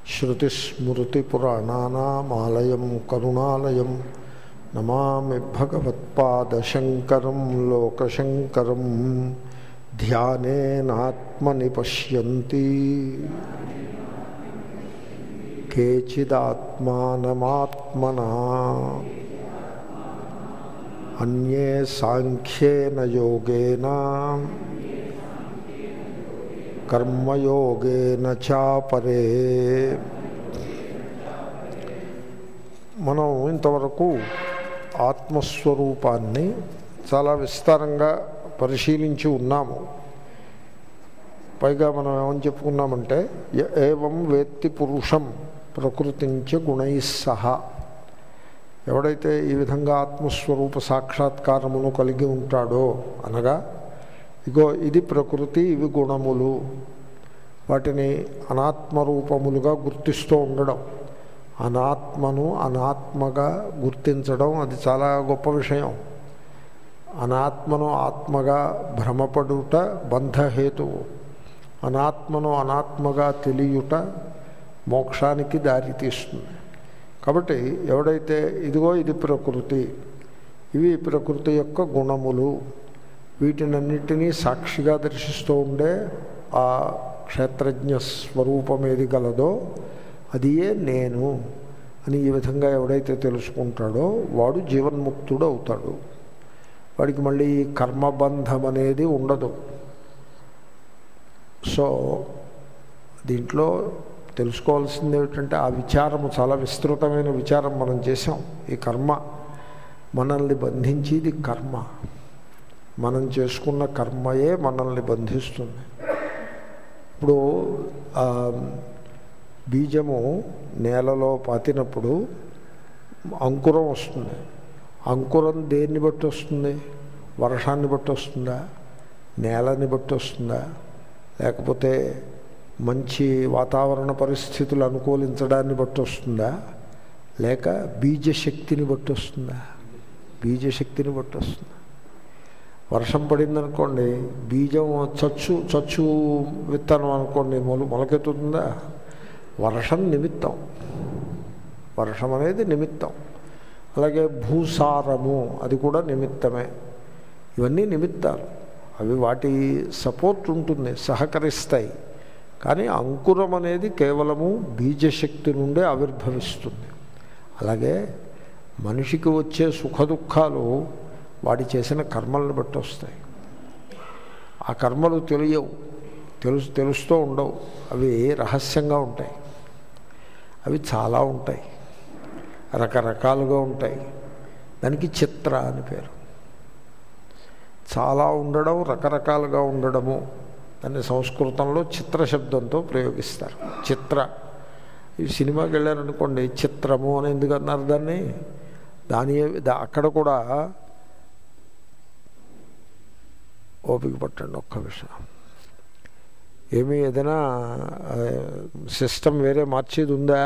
श्रुतिस्मृतिपुराणानामालयं करुणालयं नमामि भगवत्पादशङ्करं लोकशङ्करं ध्यानेनात्मनि पश्यन्ति केचिदात्मानमात्मना अन्ये साङ्ख्येन योगेन కర్మయోగేన చాపరే మనం ఇంతవరకు ఆత్మస్వరూపాన్ని చాలా విస్తారంగా పరిశీలించి ఉన్నాము పైగా మనం ఏమని చెప్పుకున్నామంటే య ఏవం వేత్తి పురుషం ప్రకృతించ గుణై సహా ఎవడైతే ఈ విధంగా ఆత్మస్వరూప సాక్షాత్కారమును కలిగి ఉంటాడో అనగా ఇగో ఇది ప్రకృతి ఇవి గుణములు వాటిని అనాత్మరూపములుగా గుర్తిస్తూ ఉండడం అనాత్మను అనాత్మగా గుర్తించడం అది చాలా గొప్ప విషయం అనాత్మను ఆత్మగా భ్రమపడుట బంధహేతువు అనాత్మను అనాత్మగా తెలియుట మోక్షానికి దారితీస్తుంది కాబట్టి ఎవడైతే ఇదిగో ఇది ప్రకృతి ఇవి ప్రకృతి యొక్క గుణములు వీటినన్నిటినీ సాక్షిగా దర్శిస్తూ ఉండే ఆ క్షేత్రజ్ఞ స్వరూపం ఏది గలదో అదియే నేను అని ఈ విధంగా ఎవడైతే తెలుసుకుంటాడో వాడు జీవన్ముక్తుడు అవుతాడు వాడికి మళ్ళీ కర్మబంధం అనేది ఉండదు సో దీంట్లో తెలుసుకోవాల్సింది ఏమిటంటే ఆ విచారము చాలా విస్తృతమైన విచారం మనం చేసాం ఈ కర్మ మనల్ని బంధించేది కర్మ మనం చేసుకున్న కర్మయే మనల్ని బంధిస్తుంది ఇప్పుడు బీజము నేలలో పాతినప్పుడు అంకురం వస్తుంది అంకురం దేన్ని బట్టి వస్తుంది వర్షాన్ని బట్టి వస్తుందా నేలని బట్టి వస్తుందా లేకపోతే మంచి వాతావరణ పరిస్థితులు అనుకూలించడాన్ని బట్టి వస్తుందా లేక బీజశక్తిని బట్టి వస్తుందా బీజశక్తిని బట్టి వస్తుందా వర్షం పడిందనుకోండి బీజం చచ్చు చచ్చు విత్తనం అనుకోండి మొల మొలకెత్తుతుందా వర్షం నిమిత్తం వర్షం అనేది నిమిత్తం అలాగే భూసారము అది కూడా నిమిత్తమే ఇవన్నీ నిమిత్తాలు అవి వాటి సపోర్ట్ ఉంటుంది సహకరిస్తాయి కానీ అంకురం అనేది కేవలము బీజశక్తి నుండే ఆవిర్భవిస్తుంది అలాగే మనిషికి వచ్చే సుఖదుఖాలు వాడి చేసిన కర్మలను బట్టి వస్తాయి ఆ కర్మలు తెలియవు తెలుసు తెలుస్తూ ఉండవు అవి రహస్యంగా ఉంటాయి అవి చాలా ఉంటాయి రకరకాలుగా ఉంటాయి దానికి చిత్ర అని పేరు చాలా ఉండడం రకరకాలుగా ఉండడము దాన్ని సంస్కృతంలో చిత్ర శబ్దంతో ప్రయోగిస్తారు చిత్ర ఈ సినిమాకి వెళ్ళారనుకోండి చిత్రము అని ఎందుకు అన్నారు దాన్ని దాని అక్కడ కూడా ఓపిక పట్టండి ఒక్క విషయం ఏమి ఏదైనా సిస్టమ్ వేరే మార్చేది ఉందా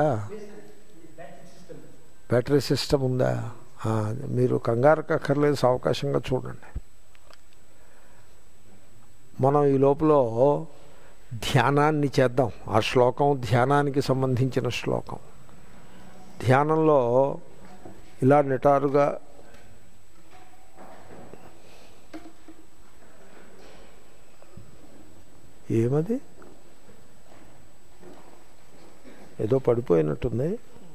బ్యాటరీ సిస్టమ్ ఉందా మీరు కంగారుకి అక్కర్లేదు అవకాశంగా చూడండి మనం ఈ లోపల ధ్యానాన్ని చేద్దాం ఆ శ్లోకం ధ్యానానికి సంబంధించిన శ్లోకం ధ్యానంలో ఇలా నిటారుగా ఏమది ఏదో పడిపోయినట్టుంది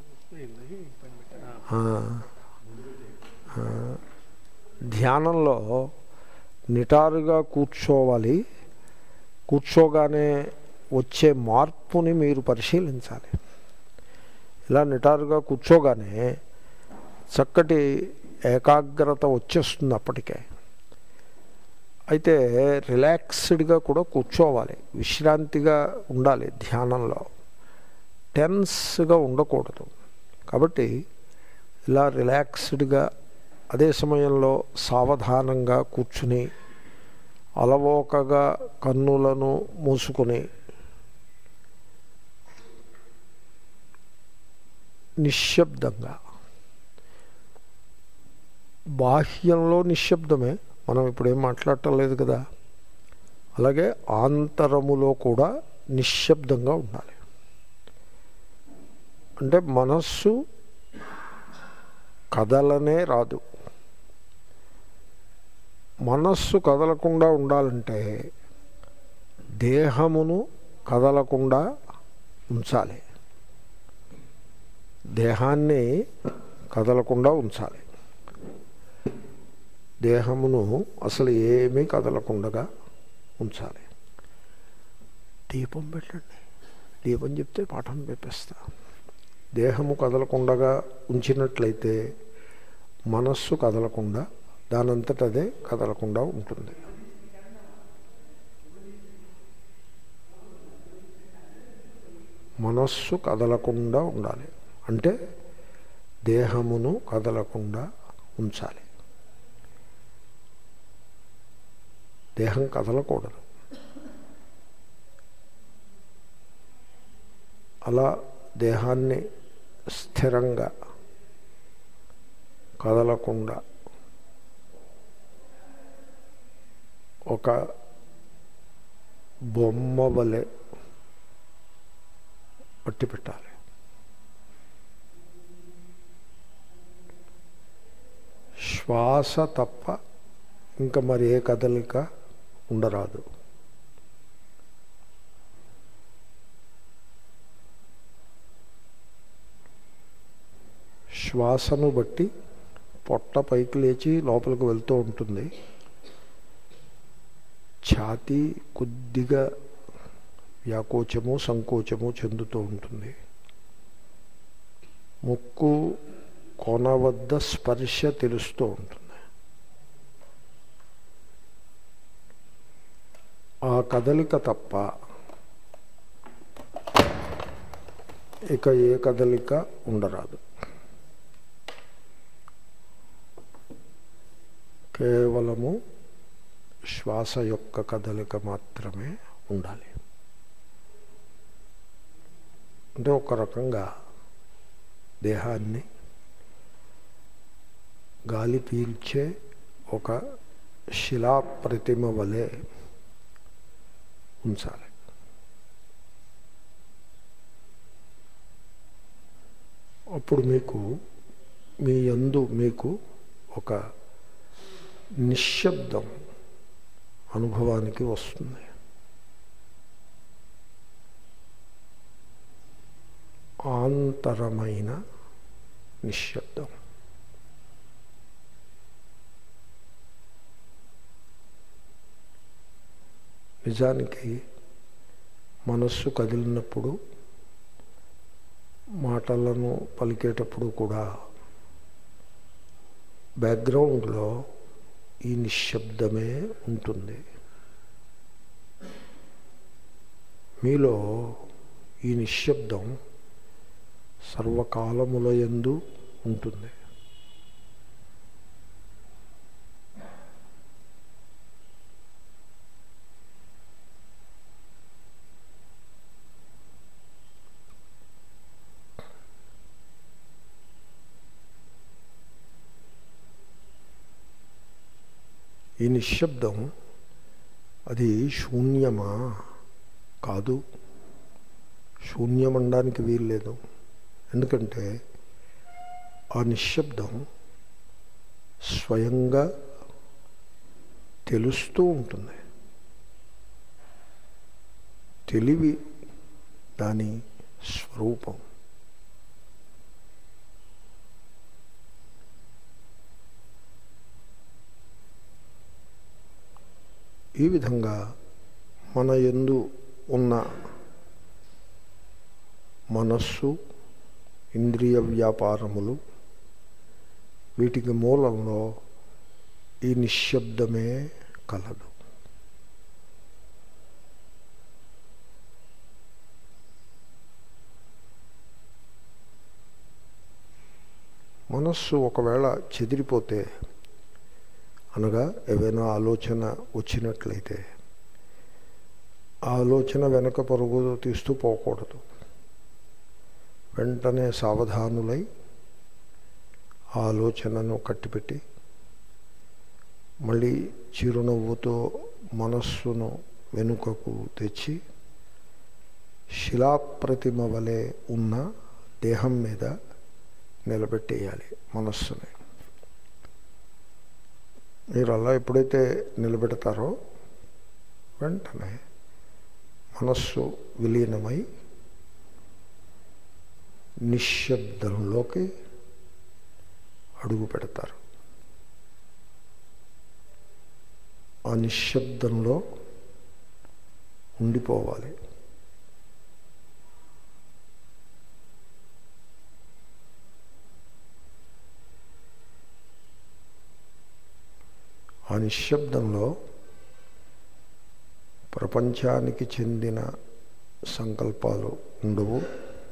ధ్యానంలో నిటారుగా కూర్చోవాలి కూర్చోగానే వచ్చే మార్పుని మీరు పరిశీలించాలి ఇలా నిటారుగా కూర్చోగానే చక్కటి ఏకాగ్రత వచ్చేస్తుంది అప్పటికే అయితే రిలాక్స్డ్గా కూడా కూర్చోవాలి విశ్రాంతిగా ఉండాలి ధ్యానంలో టెన్స్గా ఉండకూడదు కాబట్టి ఇలా రిలాక్స్డ్గా అదే సమయంలో సావధానంగా కూర్చుని అలవోకగా కన్నులను మూసుకొని నిశ్శబ్దంగా బాహ్యంలో నిశ్శబ్దమే మనం ఇప్పుడు ఏం మాట్లాడటం లేదు కదా అలాగే ఆంతరములో కూడా నిశ్శబ్దంగా ఉండాలి అంటే మనస్సు కదలనే రాదు మనస్సు కదలకుండా ఉండాలంటే దేహమును కదలకుండా ఉంచాలి దేహాన్ని కదలకుండా ఉంచాలి దేహమును అసలు ఏమీ కదలకుండా ఉంచాలి దీపం పెట్టండి దీపం చెప్తే పాఠం చెప్పేస్తా దేహము కదలకుండా ఉంచినట్లయితే మనస్సు కదలకుండా దానంతట అదే కదలకుండా ఉంటుంది మనస్సు కదలకుండా ఉండాలి అంటే దేహమును కదలకుండా ఉంచాలి దేహం కదలకూడదు అలా దేహాన్ని స్థిరంగా కదలకుండా ఒక బొమ్మ వలె పట్టి పెట్టాలి శ్వాస తప్ప ఇంకా మరి ఏ కదలిక ఉండరాదు శ్వాసను బట్టి పొట్ట పైకి లేచి లోపలికి వెళ్తూ ఉంటుంది ఛాతీ కొద్దిగా వ్యాకోచము సంకోచము చెందుతూ ఉంటుంది ముక్కు కొన వద్ద స్పర్శ తెలుస్తూ ఉంటుంది ఆ కదలిక తప్ప ఇక ఏ కదలిక ఉండరాదు కేవలము శ్వాస యొక్క కదలిక మాత్రమే ఉండాలి అంటే ఒక రకంగా దేహాన్ని గాలి పీల్చే ఒక శిలా ప్రతిమ వలె ఉంచాలి అప్పుడు మీకు మీ యందు మీకు ఒక నిశ్శబ్దం అనుభవానికి వస్తుంది ఆంతరమైన నిశ్శబ్దం నిజానికి మనస్సు కదిలినప్పుడు మాటలను పలికేటప్పుడు కూడా బ్యాక్గ్రౌండ్లో ఈ నిశ్శబ్దమే ఉంటుంది మీలో ఈ నిశ్శబ్దం సర్వకాలముల యందు ఉంటుంది ఈ నిశ్శబ్దం అది శూన్యమా కాదు శూన్యమనడానికి వీల్లేదు ఎందుకంటే ఆ నిశ్శబ్దం స్వయంగా తెలుస్తూ ఉంటుంది తెలివి దాని స్వరూపం ఈ విధంగా మన యందు ఉన్న మనస్సు ఇంద్రియ వ్యాపారములు వీటికి మూలంలో ఈ నిశ్శబ్దమే కలదు మనస్సు ఒకవేళ చెదిరిపోతే అనగా ఏవైనా ఆలోచన వచ్చినట్లయితే ఆ ఆలోచన వెనక పరుగు తీస్తూ పోకూడదు వెంటనే సావధానులై ఆ ఆలోచనను కట్టిపెట్టి మళ్ళీ చిరునవ్వుతో మనస్సును వెనుకకు తెచ్చి శిలాప్రతిమ వలె ఉన్న దేహం మీద నిలబెట్టేయాలి మనస్సుని మీరు అలా ఎప్పుడైతే నిలబెడతారో వెంటనే మనస్సు విలీనమై నిశ్శబ్దంలోకి అడుగు పెడతారు ఆ నిశ్శబ్దంలో ఉండిపోవాలి ఆ నిశ్శబ్దంలో ప్రపంచానికి చెందిన సంకల్పాలు ఉండవు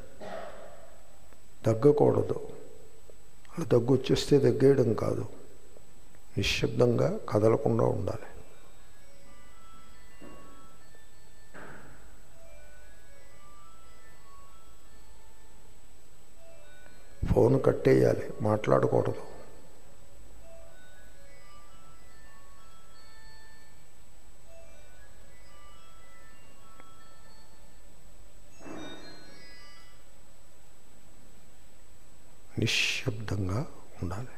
దగ్గకూడదు అలా దగ్గు వచ్చేస్తే దగ్గేయడం కాదు నిశ్శబ్దంగా కదలకుండా ఉండాలి ఫోన్ కట్టేయాలి మాట్లాడకూడదు నిశ్శబ్దంగా ఉండాలి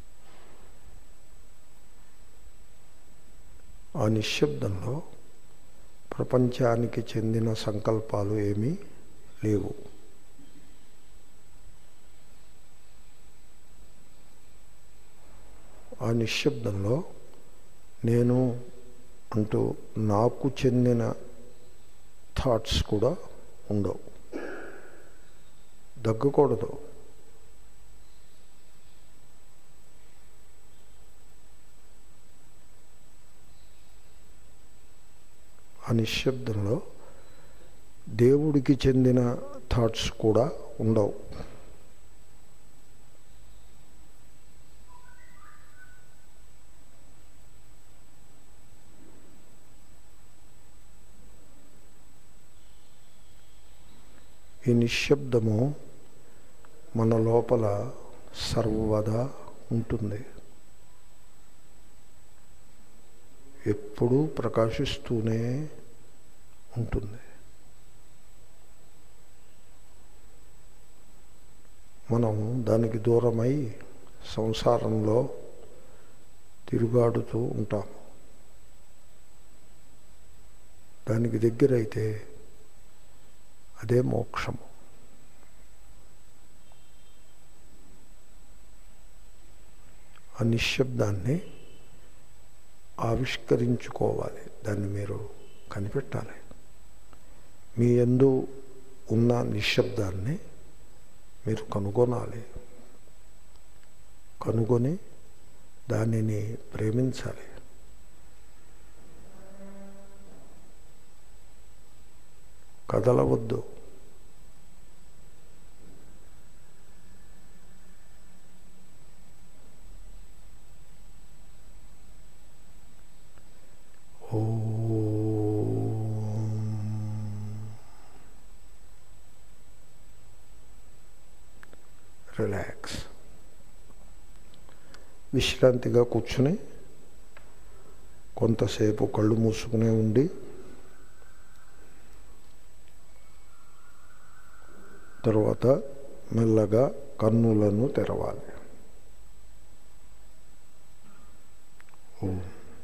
ఆ నిశ్శబ్దంలో ప్రపంచానికి చెందిన సంకల్పాలు ఏమీ లేవు ఆ నిశ్శబ్దంలో నేను అంటూ నాకు చెందిన థాట్స్ కూడా ఉండవు దగ్గకూడదు ఆ నిశ్శబ్దంలో దేవుడికి చెందిన థాట్స్ కూడా ఉండవు ఈ నిశ్శబ్దము మన లోపల సర్వదా ఉంటుంది ఎప్పుడూ ప్రకాశిస్తూనే ఉంటుంది మనం దానికి దూరమై సంసారంలో తిరుగాడుతూ ఉంటాం దానికి దగ్గరైతే అదే మోక్షము ఆ నిశ్శబ్దాన్ని ఆవిష్కరించుకోవాలి దాన్ని మీరు కనిపెట్టాలి మీ ఎందు ఉన్న నిశ్శబ్దాన్ని మీరు కనుగొనాలి కనుగొని దానిని ప్రేమించాలి కదలవద్దు రిలాక్స్ విశ్రాంతిగా కూర్చుని కొంతసేపు కళ్ళు మూసుకునే ఉండి తరువాత మెల్లగా కన్నులను తెరవాలి ఓం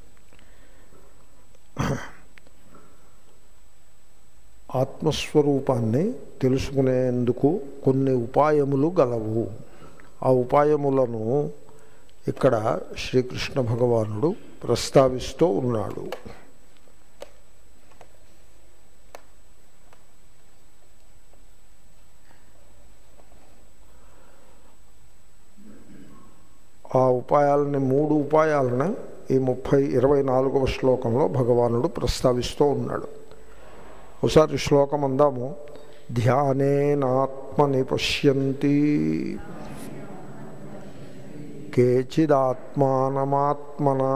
ఆత్మస్వరూపాన్ని తెలుసుకునేందుకు కొన్ని ఉపాయములు గలవు ఆ ఉపాయములను ఇక్కడ శ్రీకృష్ణ భగవానుడు ప్రస్తావిస్తూ ఉన్నాడు ఆ ఉపాయాలని మూడు ఉపాయాలను ఈ ముప్పై ఇరవై నాలుగవ శ్లోకంలో భగవానుడు ప్రస్తావిస్తూ ఉన్నాడు ఒకసారి శ్లోకం అందాము ధ్యానేనాత్మని పశ్యంతి కేచిదాత్మానమాత్మనా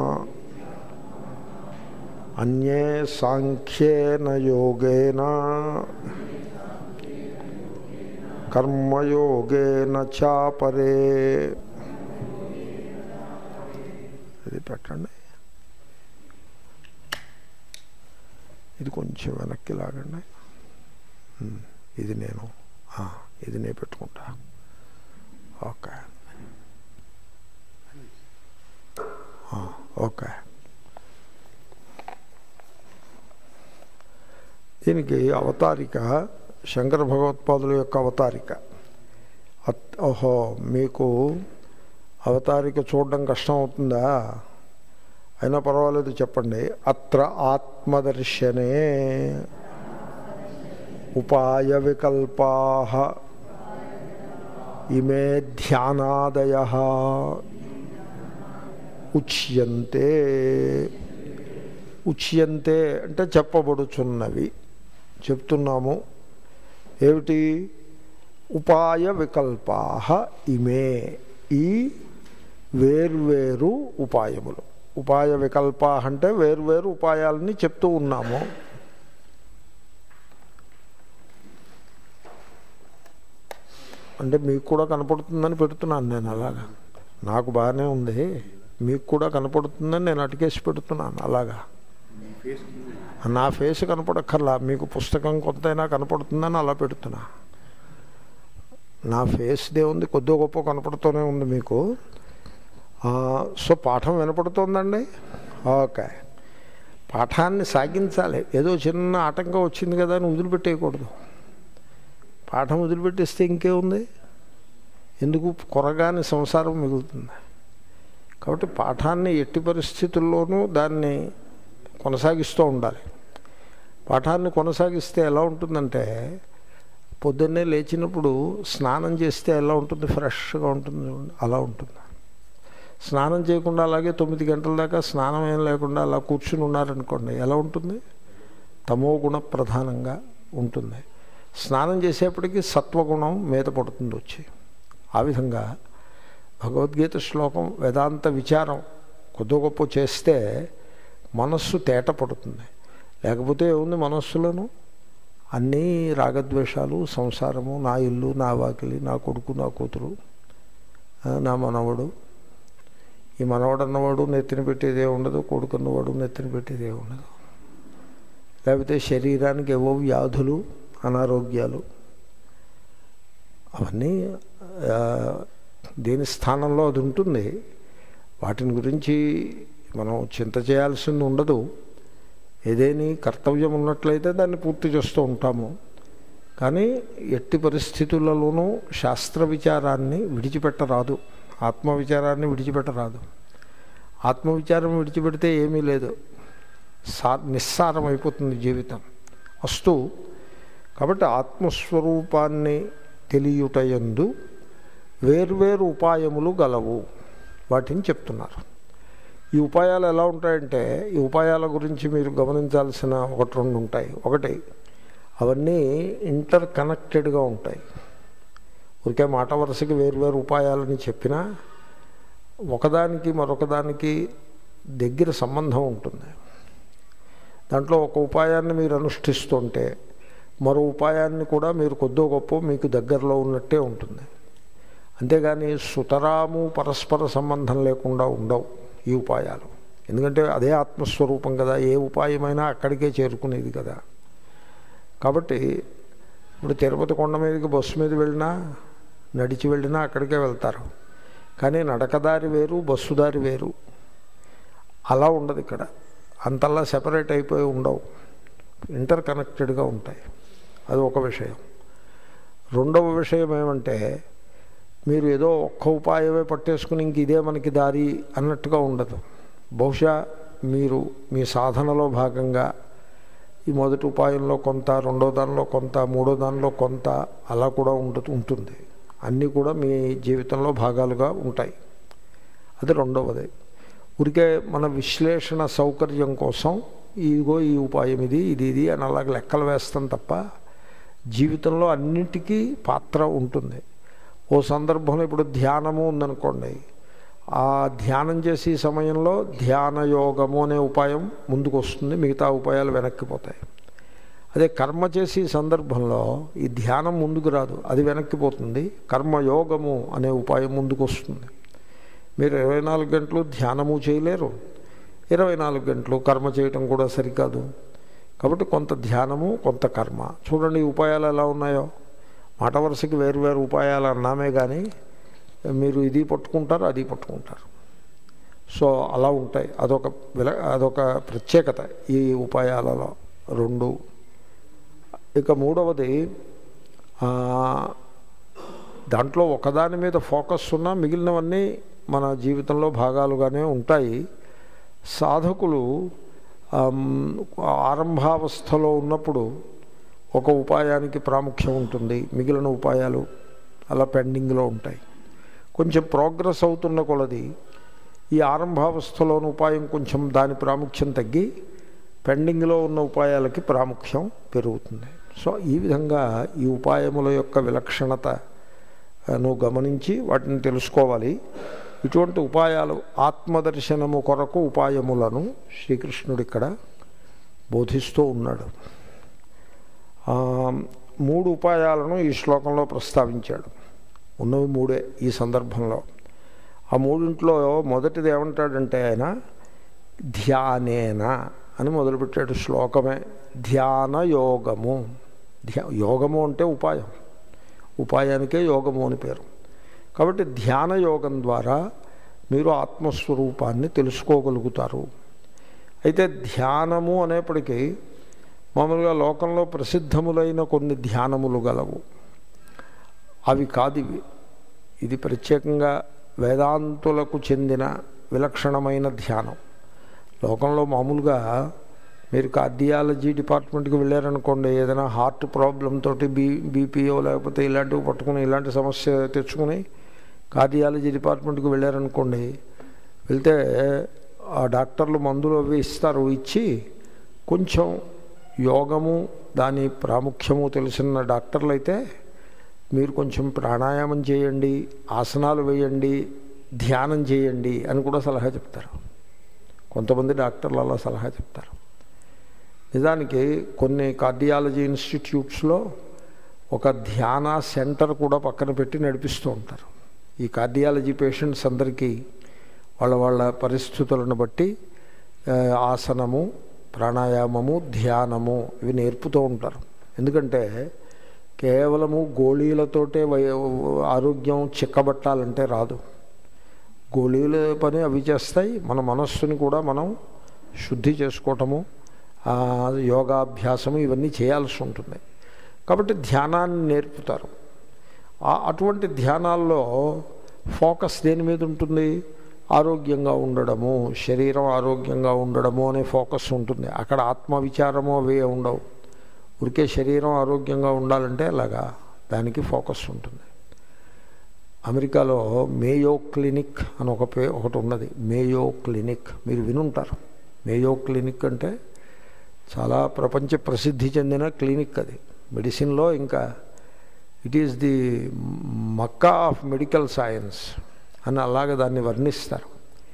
అన్యే సాంఖ్యేన యోగేన కర్మయోగేన చాపరే ఇది పెట్టండి ఇది కొంచెం వెనక్కి లాగండి ఇది నేను ఆ, ఇది నేను పెట్టుకుంటా ఓకే ఆ, ఓకే దీనికి అవతారిక శంకర భగవత్పాదుల యొక్క అవతారిక అత్- ఓహో మీకు అవతారిక చూడడం కష్టం అవుతుందా అయినా పర్వాలేదు చెప్పండి అత్ర ఆత్మదర్శనే ఉపాయ వికల్పా ఇమే ధ్యానాదయ ఉచ్యంతే ఉచ్యంతే అంటే చెప్పబడుచున్నవి చెప్తున్నాము ఏమిటి ఉపాయ వికల్పా ఇమే ఈ వేర్వేరు ఉపాయములు ఉపాయ వికల్ప అంటే వేర్వేరు ఉపాయాలని చెప్తూ ఉన్నాము అంటే మీకు కూడా కనపడుతుందని పెడుతున్నాను నేను అలాగా నాకు బాగానే ఉంది మీకు కూడా కనపడుతుందని నేను అటుకేసి పెడుతున్నాను అలాగా నా ఫేస్ కనపడక్కర్లా మీకు పుస్తకం కొంతైనా కనపడుతుందని అలా పెడుతున్నా నా ఫేస్ ఉంది కొద్దిగా గొప్ప కనపడుతూనే ఉంది మీకు ఆ, సో పాఠం వినపడుతోందండి ఓకే పాఠాన్ని సాగించాలి ఏదో చిన్న ఆటంకం వచ్చింది కదా అని వదిలిపెట్టేయకూడదు పాఠం వదిలిపెట్టేస్తే ఇంకేముంది ఎందుకు కొరగాని సంసారం మిగులుతుంది కాబట్టి పాఠాన్ని ఎట్టి పరిస్థితుల్లోనూ దాన్ని కొనసాగిస్తూ ఉండాలి పాఠాన్ని కొనసాగిస్తే ఎలా ఉంటుందంటే పొద్దున్నే లేచినప్పుడు స్నానం చేస్తే ఎలా ఉంటుంది ఫ్రెష్గా ఉంటుంది చూడండి, అలా ఉంటుంది స్నానం చేయకుండా అలాగే తొమ్మిది గంటల దాకా స్నానం ఏం లేకుండా అలా కూర్చుని ఉన్నారనుకోండి ఎలా ఉంటుంది తమో గుణ ప్రధానంగా ఉంటుంది స్నానం చేసేప్పటికీ సత్వగుణం మీద పడుతుంది వచ్చి ఆ విధంగా భగవద్గీత శ్లోకం వేదాంత విచారం కొద్ది గొప్ప చేస్తే మనస్సు తేట పడుతుంది లేకపోతే ఏముంది మనస్సులోను అన్నీ రాగద్వేషాలు సంసారము నా ఇల్లు నా వాకిలి నా కొడుకు నా కూతురు ఆ, నా మనవడు ఈ మనవడు అన్నవాడు నెత్తిన పెట్టేదే ఉండదు కొడుకు అన్నవాడు నెత్తిన పెట్టేదే ఉండదు లేకపోతే శరీరానికి ఏవో వ్యాధులు అనారోగ్యాలు అవన్నీ ఆ, దేని స్థానంలో అది ఉంటుంది వాటిని గురించి మనం చింత చేయాల్సింది ఉండదు ఏదేని కర్తవ్యం ఉన్నట్లయితే దాన్ని పూర్తి చేస్తూ ఉంటాము కానీ ఎట్టి పరిస్థితులలోనూ శాస్త్ర విచారాన్ని విడిచిపెట్టరాదు ఆత్మవిచారాన్ని విడిచిపెట్టరాదు ఆత్మవిచారం విడిచిపెడితే ఏమీ లేదు సా నిస్సారం అయిపోతుంది జీవితం వస్తూ కాబట్టి ఆత్మస్వరూపాన్ని తెలియుటయందు వేర్వేరు ఉపాయములు గలవు వాటిని చెప్తున్నారు ఈ ఉపాయాలు ఎలా ఉంటాయంటే ఈ ఉపాయాల గురించి మీరు గమనించాల్సిన ఒకటి రెండు ఉంటాయి ఒకటి అవన్నీ ఇంటర్ కనెక్టెడ్గా ఉంటాయి ఊరికే మాట వరుసకి వేరువేరు ఉపాయాలని చెప్పినా ఒకదానికి మరొకదానికి దగ్గర సంబంధం ఉంటుంది దాంట్లో ఒక ఉపాయాన్ని మీరు అనుష్ఠిస్తుంటే మరో ఉపాయాన్ని కూడా మీరు కొద్దో గొప్ప మీకు దగ్గరలో ఉన్నట్టే ఉంటుంది అంతేగాని సుతరాము పరస్పర సంబంధం లేకుండా ఉండవు ఈ ఉపాయాలు ఎందుకంటే అదే ఆత్మస్వరూపం కదా ఏ ఉపాయమైనా అక్కడికే చేరుకునేది కదా కాబట్టి ఇప్పుడు తిరుపతి కొండ మీదకి బస్సు మీద వెళ్ళినా నడిచి వెళ్ళినా అక్కడికే వెళ్తారు కానీ నడకదారి వేరు బస్సు దారి వేరు అలా ఉండదు ఇక్కడ అంతల్లా సెపరేట్ అయిపోయి ఉండవు ఇంటర్ కనెక్టెడ్గా ఉంటాయి అది ఒక విషయం రెండవ విషయం ఏమంటే మీరు ఏదో ఒక్క ఉపాయమే పట్టేసుకుని ఇంక ఇదే మనకి దారి అన్నట్టుగా ఉండదు బహుశా మీరు మీ సాధనలో భాగంగా ఈ మొదటి ఉపాయంలో కొంత రెండో దానిలో కొంత మూడో దానిలో కొంత అలా కూడా ఉండు ఉంటుంది అన్నీ కూడా మీ జీవితంలో భాగాలుగా ఉంటాయి అది రెండవది ఊరికే మన విశ్లేషణ సౌకర్యం కోసం ఇదిగో ఈ ఉపాయం ఇది ఇది ఇది అని అలాగ లెక్కలు వేస్తాం తప్ప జీవితంలో అన్నింటికీ పాత్ర ఉంటుంది ఓ సందర్భంలో ఇప్పుడు ధ్యానము ఉందనుకోండి ఆ ధ్యానం చేసే సమయంలో ధ్యాన యోగము అనే ఉపాయం ముందుకు వస్తుంది మిగతా ఉపాయాలు వెనక్కిపోతాయి అదే కర్మ చేసే సందర్భంలో ఈ ధ్యానం ముందుకు రాదు అది వెనక్కిపోతుంది కర్మయోగము అనే ఉపాయం ముందుకు వస్తుంది మీరు ఇరవై నాలుగు గంటలు ధ్యానము చేయలేరు ఇరవై నాలుగు గంటలు కర్మ చేయటం కూడా సరికాదు కాబట్టి కొంత ధ్యానము కొంత కర్మ చూడండి ఈ ఉపాయాలు ఎలా ఉన్నాయో మాట వరుసకి వేరు వేరు ఉపాయాలు అన్నామే కానీ మీరు ఇది పట్టుకుంటారు అది పట్టుకుంటారు సో అలా ఉంటాయి అదొక విల అదొక ప్రత్యేకత ఈ ఉపాయాలలో రెండు ఇక మూడవది ఆ, దాంట్లో ఒకదాని మీద ఫోకస్ ఉన్నా మిగిలినవన్నీ మన జీవితంలో భాగాలుగానే ఉంటాయి సాధకులు ఆమ్, ఆరంభావస్థలో ఉన్నప్పుడు ఒక ఉపాయానికి ప్రాముఖ్యం ఉంటుంది మిగిలిన ఉపాయాలు అలా పెండింగ్లో ఉంటాయి కొంచెం ప్రోగ్రెస్ అవుతున్న కొలది ఈ ఆరంభావస్థలోని ఉపాయం కొంచెం దాని ప్రాముఖ్యం తగ్గి పెండింగ్లో ఉన్న ఉపాయాలకి ప్రాముఖ్యం పెరుగుతుంది సో ఈ విధంగా ఈ ఉపాయముల యొక్క విలక్షణతను గమనించి వాటిని తెలుసుకోవాలి ఇటువంటి ఉపాయాలు ఆత్మదర్శనము కొరకు ఉపాయములను శ్రీకృష్ణుడు ఇక్కడ బోధిస్తూ ఉన్నాడు ఆ, మూడు ఉపాయాలను ఈ శ్లోకంలో ప్రస్తావించాడు ఉన్నవి మూడే ఈ సందర్భంలో ఆ మూడింట్లో మొదటిది ఏమంటాడంటే ఆయన ధ్యానేన అని మొదలుపెట్టాడు శ్లోకమే ధ్యాన యోగము ధ్యా యోగము అంటే ఉపాయం ఉపాయానికే యోగము అని పేరు కాబట్టి ధ్యాన యోగం ద్వారా మీరు ఆత్మస్వరూపాన్ని తెలుసుకోగలుగుతారు అయితే ధ్యానము అనేప్పటికీ మామూలుగా లోకంలో ప్రసిద్ధములైన కొన్ని ధ్యానములు గలవు అవి కాదు ఇవి ఇది ప్రత్యేకంగా వేదాంతులకు చెందిన విలక్షణమైన ధ్యానం లోకంలో మామూలుగా మీరు కార్డియాలజీ డిపార్ట్మెంట్కి వెళ్ళారనుకోండి ఏదైనా హార్ట్ ప్రాబ్లం తోటి బీ బీపీఓ లేకపోతే ఇలాంటివి పట్టుకుని ఇలాంటి సమస్య తెచ్చుకుని కార్డియాలజీ డిపార్ట్మెంట్కి వెళ్ళారనుకోండి వెళ్తే ఆ డాక్టర్లు మందులు అవి ఇస్తారు ఇచ్చి కొంచెం యోగము దాని ప్రాముఖ్యము తెలిసిన డాక్టర్లు అయితే మీరు కొంచెం ప్రాణాయామం చేయండి ఆసనాలు వేయండి ధ్యానం చేయండి అని కూడా సలహా చెప్తారు కొంతమంది డాక్టర్లు అలా సలహా చెప్తారు నిజానికి కొన్ని కార్డియాలజీ ఇన్స్టిట్యూట్స్లో ఒక ధ్యాన సెంటర్ కూడా పక్కన పెట్టి నడిపిస్తూ ఉంటారు ఈ కార్డియాలజీ పేషెంట్స్ అందరికీ వాళ్ళ వాళ్ళ పరిస్థితులను బట్టి ఆ, ఆసనము ప్రాణాయామము ధ్యానము ఇవి నేర్పుతూ ఉంటారు ఎందుకంటే కేవలము గోళీలతోటే వై ఆరోగ్యం చిక్కబట్టాలంటే రాదు గోళీల పని అవి చేస్తాయి మన మనస్సుని కూడా మనం శుద్ధి చేసుకోవటము ఆ, యోగాభ్యాసము ఇవన్నీ చేయాల్సి ఉంటుంది కాబట్టి ధ్యానాన్ని నేర్పుతారు ఆ- అటువంటి ధ్యానాల్లో ఫోకస్ దేని మీద ఉంటుంది ఆరోగ్యంగా ఉండడము శరీరం ఆరోగ్యంగా ఉండడము అనే ఫోకస్ ఉంటుంది అక్కడ ఆత్మవిచారము అవి ఉండవు ఊరికే శరీరం ఆరోగ్యంగా ఉండాలంటే అలాగా దానికి ఫోకస్ ఉంటుంది అమెరికాలో మేయో క్లినిక్ అని ఒక పే ఒకటి ఉన్నది మేయో క్లినిక్ మీరు వినుంటారు మేయో క్లినిక్ అంటే చాలా ప్రపంచ ప్రసిద్ధి చెందిన క్లినిక్ అది మెడిసిన్లో ఇంకా it is the Mecca of medical science అని అలాగే దాన్ని వర్ణిస్తారు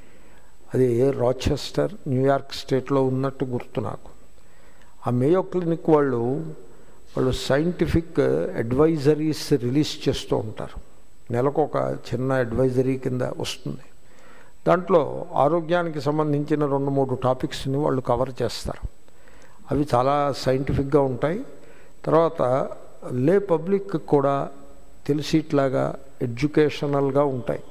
అది రాచెస్టర్ న్యూయార్క్ స్టేట్లో ఉన్నట్టు గుర్తు నాకు ఆ మేయో క్లినిక్ వాళ్ళు వాళ్ళు సైంటిఫిక్ అడ్వైజరీస్ రిలీజ్ చేస్తూ ఉంటారు నెలకు ఒక చిన్న అడ్వైజరీ కింద వస్తుంది దాంట్లో ఆరోగ్యానికి సంబంధించిన రెండు మూడు టాపిక్స్ని వాళ్ళు కవర్ చేస్తారు అవి చాలా సైంటిఫిక్గా ఉంటాయి తర్వాత లే పబ్లిక్ కూడా తెలిసిట్లాగా ఎడ్యుకేషనల్గా ఉంటాయి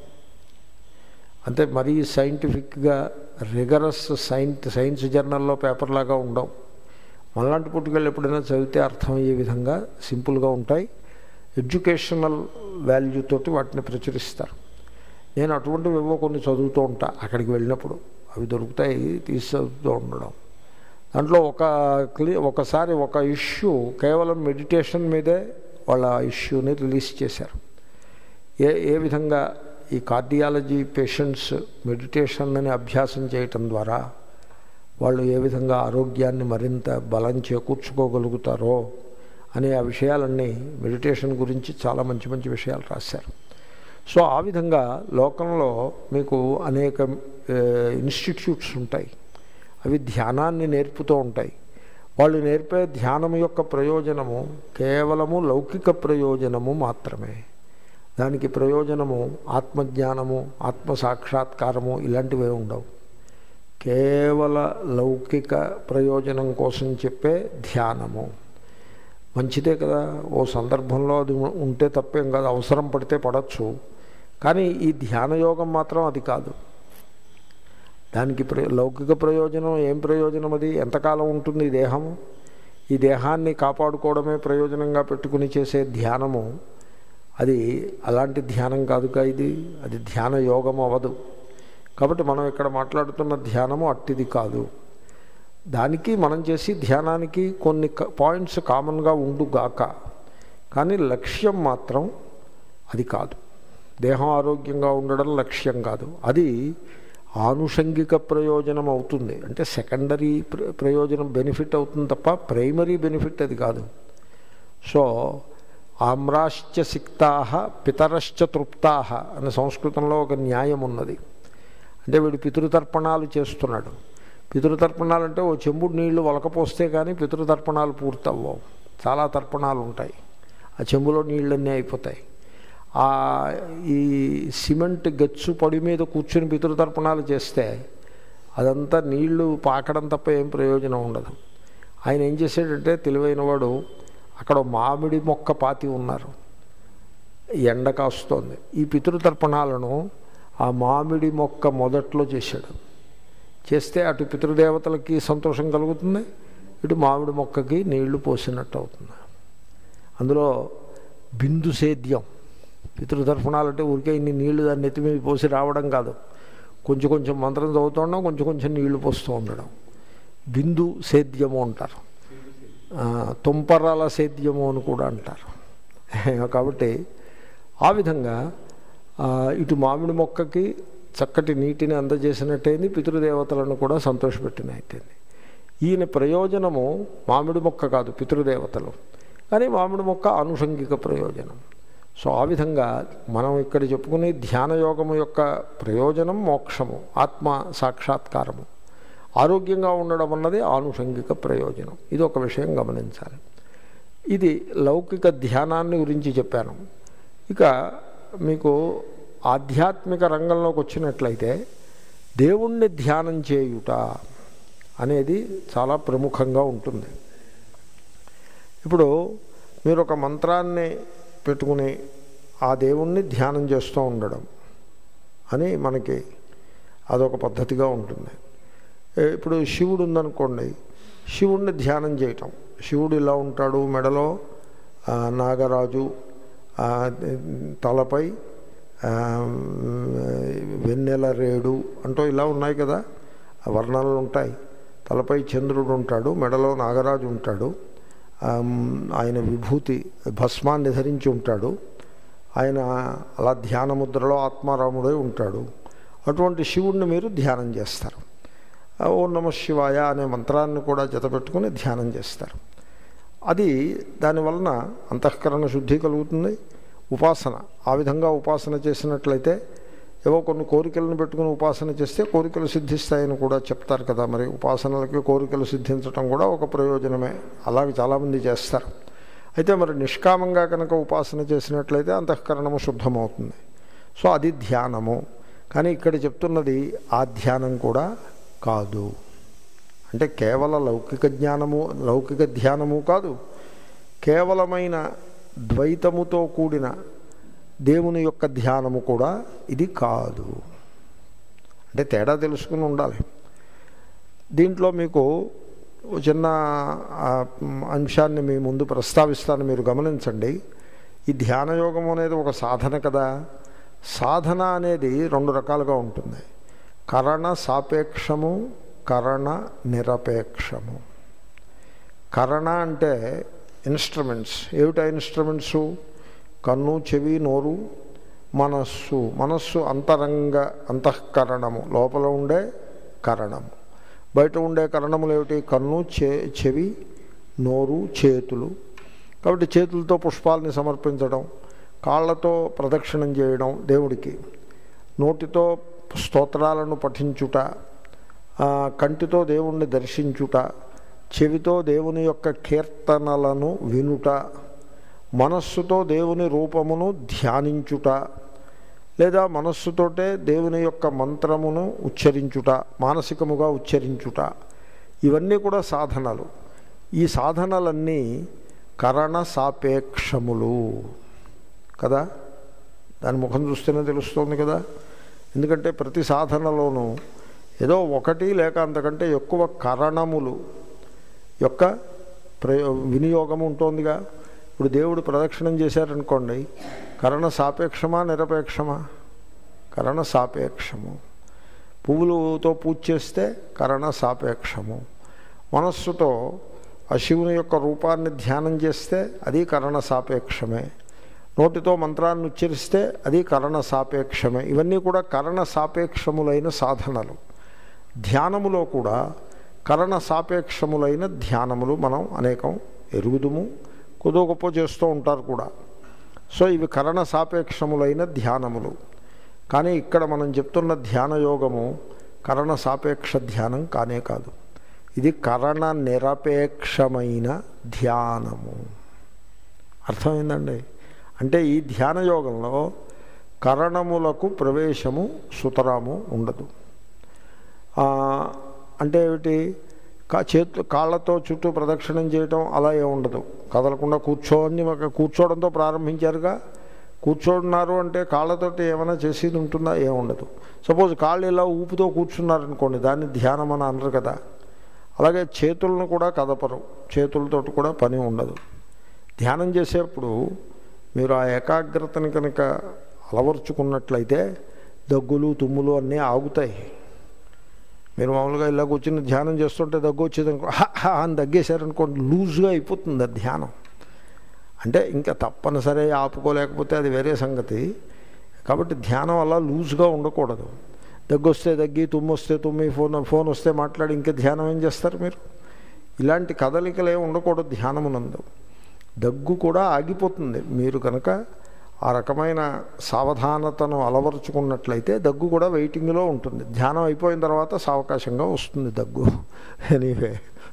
అంటే మరీ సైంటిఫిక్గా రిగరస్ సైన్స్ సైన్స్ జర్నల్లో పేపర్ లాగా ఉండవు మనలాంటి పుట్టుకెళ్ళి ఎప్పుడైనా చదివితే అర్థమయ్యే విధంగా సింపుల్గా ఉంటాయి ఎడ్యుకేషనల్ వాల్యూ తోటి వాటిని ప్రచురిస్తారు నేను అటువంటివి ఏవో కొన్ని చదువుతూ ఉంటా అక్కడికి వెళ్ళినప్పుడు అవి దొరుకుతాయి తీసి చదువుతూ ఉండడం దాంట్లో ఒక క్లి ఒకసారి ఒక ఇష్యూ కేవలం మెడిటేషన్ మీదే వాళ్ళ ఇష్యూని రిలీజ్ చేశారు ఏ ఏ విధంగా ఈ కార్డియాలజీ పేషెంట్స్ మెడిటేషన్ని అభ్యాసం చేయటం ద్వారా వాళ్ళు ఏ విధంగా ఆరోగ్యాన్ని మరింత బలం చేకూర్చుకోగలుగుతారో అనే ఆ విషయాలన్నీ మెడిటేషన్ గురించి చాలా మంచి మంచి విషయాలు రాశారు సో ఆ విధంగా లోకంలో మీకు అనేక ఇన్స్టిట్యూట్స్ ఉంటాయి అవి ధ్యానాన్ని నేర్పుతూ ఉంటాయి వాళ్ళు నేర్పే ధ్యానం యొక్క ప్రయోజనము కేవలము లౌకిక ప్రయోజనము మాత్రమే దానికి ప్రయోజనము ఆత్మజ్ఞానము ఆత్మ సాక్షాత్కారము ఇలాంటివే ఉండవు కేవల లౌకిక ప్రయోజనం కోసం చెప్పే ధ్యానము మంచిదే కదా ఓ సందర్భంలో అది ఉంటే తప్పేం కాదు అవసరం పడితే పడవచ్చు కానీ ఈ ధ్యాన యోగం మాత్రం అది కాదు దానికి ప్ర లౌకిక ప్రయోజనం ఏం ప్రయోజనం అది ఎంతకాలం ఉంటుంది ఈ దేహము ఈ దేహాన్ని కాపాడుకోవడమే ప్రయోజనంగా పెట్టుకుని చేసే ధ్యానము అది అలాంటి ధ్యానం కాదుగా ఇది అది ధ్యాన యోగం అవ్వదు కాబట్టి మనం ఇక్కడ మాట్లాడుతున్న ధ్యానము అట్టిది కాదు దానికి మనం చేసి ధ్యానానికి కొన్ని పాయింట్స్ కామన్గా ఉండుగాక కానీ లక్ష్యం మాత్రం అది కాదు దేహం ఆరోగ్యంగా ఉండడం లక్ష్యం కాదు అది ఆనుషంగిక ప్రయోజనం అవుతుంది అంటే సెకండరీ ప్రయోజనం బెనిఫిట్ అవుతుంది తప్ప ప్రైమరీ బెనిఫిట్ అది కాదు సో ఆమ్రాశ్చ సిక్తా పితరశ్చ తృప్తా అనే సంస్కృతంలో ఒక న్యాయం ఉన్నది అంటే వీడు పితృతర్పణాలు చేస్తున్నాడు పితృతర్పణాలు అంటే ఓ చెంబుడు నీళ్లు వలకపోస్తే కానీ పితృతర్పణాలు పూర్తవ్వవు చాలా తర్పణాలు ఉంటాయి ఆ చెంబులో నీళ్ళన్నీ అయిపోతాయి ఆ ఈ సిమెంట్ గచ్చు పొడి మీద కూర్చుని పితృతర్పణాలు చేస్తే అదంతా నీళ్లు పాకడం తప్ప ఏం ప్రయోజనం ఉండదు ఆయన ఏం చేశాడంటే తెలివైన వాడు అక్కడ మామిడి మొక్క పాతి ఉన్నారు ఎండ కాస్తోంది ఈ పితృతర్పణాలను ఆ మామిడి మొక్క మొదట్లో చేశాడు చేస్తే అటు పితృదేవతలకి సంతోషం కలుగుతుంది ఇటు మామిడి మొక్కకి నీళ్లు పోసినట్టు అవుతుంది అందులో బిందు సేద్యం పితృతర్పణాలు అంటే ఊరికే ఇన్ని నీళ్లు దాన్ని నెత్తి మీద పోసి రావడం కాదు కొంచెం కొంచెం మంత్రం చదువుతుండడం కొంచెం కొంచెం నీళ్లు పోస్తూ ఉండడం బిందు సేద్యము అంటారు తుంపరాల సేద్యము అని కూడా అంటారు కాబట్టి ఆ విధంగా ఇటు మామిడి మొక్కకి చక్కటి నీటిని అందజేసినట్టయింది పితృదేవతలను కూడా సంతోషపెట్టినట్టయింది ఈయన ప్రయోజనము మామిడి మొక్క కాదు పితృదేవతలు కానీ మామిడి మొక్క ఆనుషంగిక ప్రయోజనం సో ఆ విధంగా మనం ఇక్కడ చెప్పుకునే ధ్యాన యోగము యొక్క ప్రయోజనం మోక్షము ఆత్మ సాక్షాత్కారము ఆరోగ్యంగా ఉండడం అన్నది ఆనుషంగిక ప్రయోజనం ఇది ఒక విషయం గమనించాలి ఇది లౌకిక ధ్యానాన్ని గురించి చెప్పాను ఇక మీకు ఆధ్యాత్మిక రంగంలోకి వచ్చినట్లయితే దేవుణ్ణి ధ్యానం చేయుట అనేది చాలా ప్రముఖంగా ఉంటుంది ఇప్పుడు మీరు ఒక మంత్రాన్ని పెట్టుకుని ఆ దేవుణ్ణి ధ్యానం చేస్తూ ఉండడం అని మనకి అదొక పద్ధతిగా ఉంటుంది ఇప్పుడు శివుడు ఉందనుకోండి శివుణ్ణి ధ్యానం చేయటం శివుడు ఇలా ఉంటాడు మెడలో నాగరాజు తలపై వెన్నెల రేడు అంటూ ఇలా ఉన్నాయి కదా వర్ణనలు ఉంటాయి తలపై చంద్రుడు ఉంటాడు మెడలో నాగరాజు ఉంటాడు ఆయన విభూతి భస్మాన్ని ధరించి ఉంటాడు ఆయన అలా ధ్యానముద్రలో ఆత్మారాముడై ఉంటాడు అటువంటి శివుణ్ణి మీరు ధ్యానం చేస్తారు ఓ నమ శివాయ అనే మంత్రాన్ని కూడా జతపెట్టుకుని ధ్యానం చేస్తారు అది దానివలన అంతఃకరణ శుద్ధి కలుగుతుంది ఉపాసన ఆ విధంగా ఉపాసన చేసినట్లయితే ఏవో కొన్ని కోరికలను పెట్టుకుని ఉపాసన చేస్తే కోరికలు సిద్ధిస్తాయని కూడా చెప్తారు కదా మరి ఉపాసనలకి కోరికలు సిద్ధించడం కూడా ఒక ప్రయోజనమే అలాగే చాలామంది చేస్తారు అయితే మరి నిష్కామంగా కనుక ఉపాసన చేసినట్లయితే అంతఃకరణము శుద్ధమవుతుంది సో అది ధ్యానము కానీ ఇక్కడ చెప్తున్నది ఆ ధ్యానం కూడా కాదు అంటే కేవల లౌకిక జ్ఞానము లౌకిక ధ్యానము కాదు కేవలమైన ద్వైతముతో కూడిన దేవుని యొక్క ధ్యానము కూడా ఇది కాదు అంటే తేడా తెలుసుకుని ఉండాలి దీంట్లో మీకు చిన్న అంశాన్ని మీ ముందు ప్రస్తావిస్తాను మీరు గమనించండి ఈ ధ్యాన యోగం అనేది ఒక సాధన కదా సాధన అనేది రెండు రకాలుగా ఉంటుంది కరణ సాపేక్షము కరణ నిరపేక్షము కరణ అంటే ఇన్స్ట్రుమెంట్స్ ఏమిటా ఇన్స్ట్రుమెంట్సు కన్ను చెవి నోరు మనస్సు మనస్సు అంతరంగ అంతఃకరణము లోపల ఉండే కరణము బయట ఉండే కరణములు ఏమిటి కన్ను చే చెవి నోరు చేతులు కాబట్టి చేతులతో పుష్పాలని సమర్పించడం కాళ్ళతో ప్రదక్షిణం చేయడం దేవుడికి నోటితో స్తోత్రాలను పఠించుట కంటితో దేవుణ్ణి దర్శించుట చెవితో దేవుని యొక్క కీర్తనలను వినుట మనస్సుతో దేవుని రూపమును ధ్యానించుట లేదా మనస్సుతోటే దేవుని యొక్క మంత్రమును ఉచ్చరించుట మానసికముగా ఉచ్చరించుట ఇవన్నీ కూడా సాధనలు ఈ సాధనలన్నీ కరణ సాపేక్షములు కదా దాని ముఖం చూస్తేనే తెలుస్తుంది కదా ఎందుకంటే ప్రతి సాధనలోనూ ఏదో ఒకటి లేక అంతకంటే ఎక్కువ కరణములు యొక్క ప్రయో వినియోగం ఉంటుందిగా ఇప్పుడు దేవుడు ప్రదక్షిణం చేశారనుకోండి కరణ సాపేక్షమా నిరపేక్షమా కరణ సాపేక్షము పువ్వులతో పూజ చేస్తే కరణ సాపేక్షము మనస్సుతో ఆ శివుని యొక్క రూపాన్ని ధ్యానం చేస్తే అది కరణ సాపేక్షమే నోటితో మంత్రాన్ని ఉచ్చరిస్తే అది కరణ సాపేక్షమే ఇవన్నీ కూడా కరణ సాపేక్షములైన సాధనలు ధ్యానములో కూడా కరణ సాపేక్షములైన ధ్యానములు మనం అనేకం ఎరుగుదుము కొద్దో గొప్ప చేస్తూ ఉంటారు కూడా సో ఇవి కరణ సాపేక్షములైన ధ్యానములు కానీ ఇక్కడ మనం చెప్తున్న ధ్యాన యోగము కరణ సాపేక్ష ధ్యానం కానే కాదు ఇది కరణ నిరపేక్షమైన ధ్యానము అర్థమైందండి అంటే ఈ ధ్యాన యోగంలో కరణములకు ప్రవేశము సుతరాము ఉండదు అంటే ఏమిటి కా చేతు కాళ్ళతో చుట్టూ ప్రదక్షిణం చేయటం అలా ఏ ఉండదు కదలకుండా కూర్చోని కూర్చోవడంతో ప్రారంభించారుగా కూర్చోడున్నారు అంటే కాళ్ళతోటి ఏమైనా చేసేది ఉంటుందా ఏముండదు సపోజ్ కాళ్ళు ఇలా ఊపుతో కూర్చున్నారనుకోండి దాన్ని ధ్యానం అని అనరు కదా అలాగే చేతులను కూడా కదపరు చేతులతో కూడా పని ఉండదు ధ్యానం చేసేప్పుడు మీరు ఆ ఏకాగ్రతని కనుక అలవర్చుకున్నట్లయితే దగ్గులు తుమ్ములు అన్నీ ఆగుతాయి మీరు మామూలుగా ఇలా కూర్చుని ధ్యానం చేస్తుంటే దగ్గు వచ్చేది అనుకో హా అని దగ్గేశారనుకోండి లూజ్గా అయిపోతుంది ఆ ధ్యానం అంటే ఇంకా తప్పనిసరి ఆపుకోలేకపోతే అది వేరే సంగతి కాబట్టి ధ్యానం అలా లూజ్గా ఉండకూడదు దగ్గు వస్తే దగ్గి తుమ్ము వస్తే తుమ్మి ఫోన్ ఫోన్ వస్తే మాట్లాడి ఇంకా ధ్యానం ఏం చేస్తారు మీరు ఇలాంటి కదలికలు ఏమి ఉండకూడదు ధ్యానమునందు దగ్గు కూడా ఆగిపోతుంది మీరు కనుక ఆ రకమైన సావధానతను అలవరుచుకున్నట్లయితే దగ్గు కూడా వెయిటింగ్లో ఉంటుంది ధ్యానం అయిపోయిన తర్వాత సావకాశంగా వస్తుంది దగ్గు ఎనీవే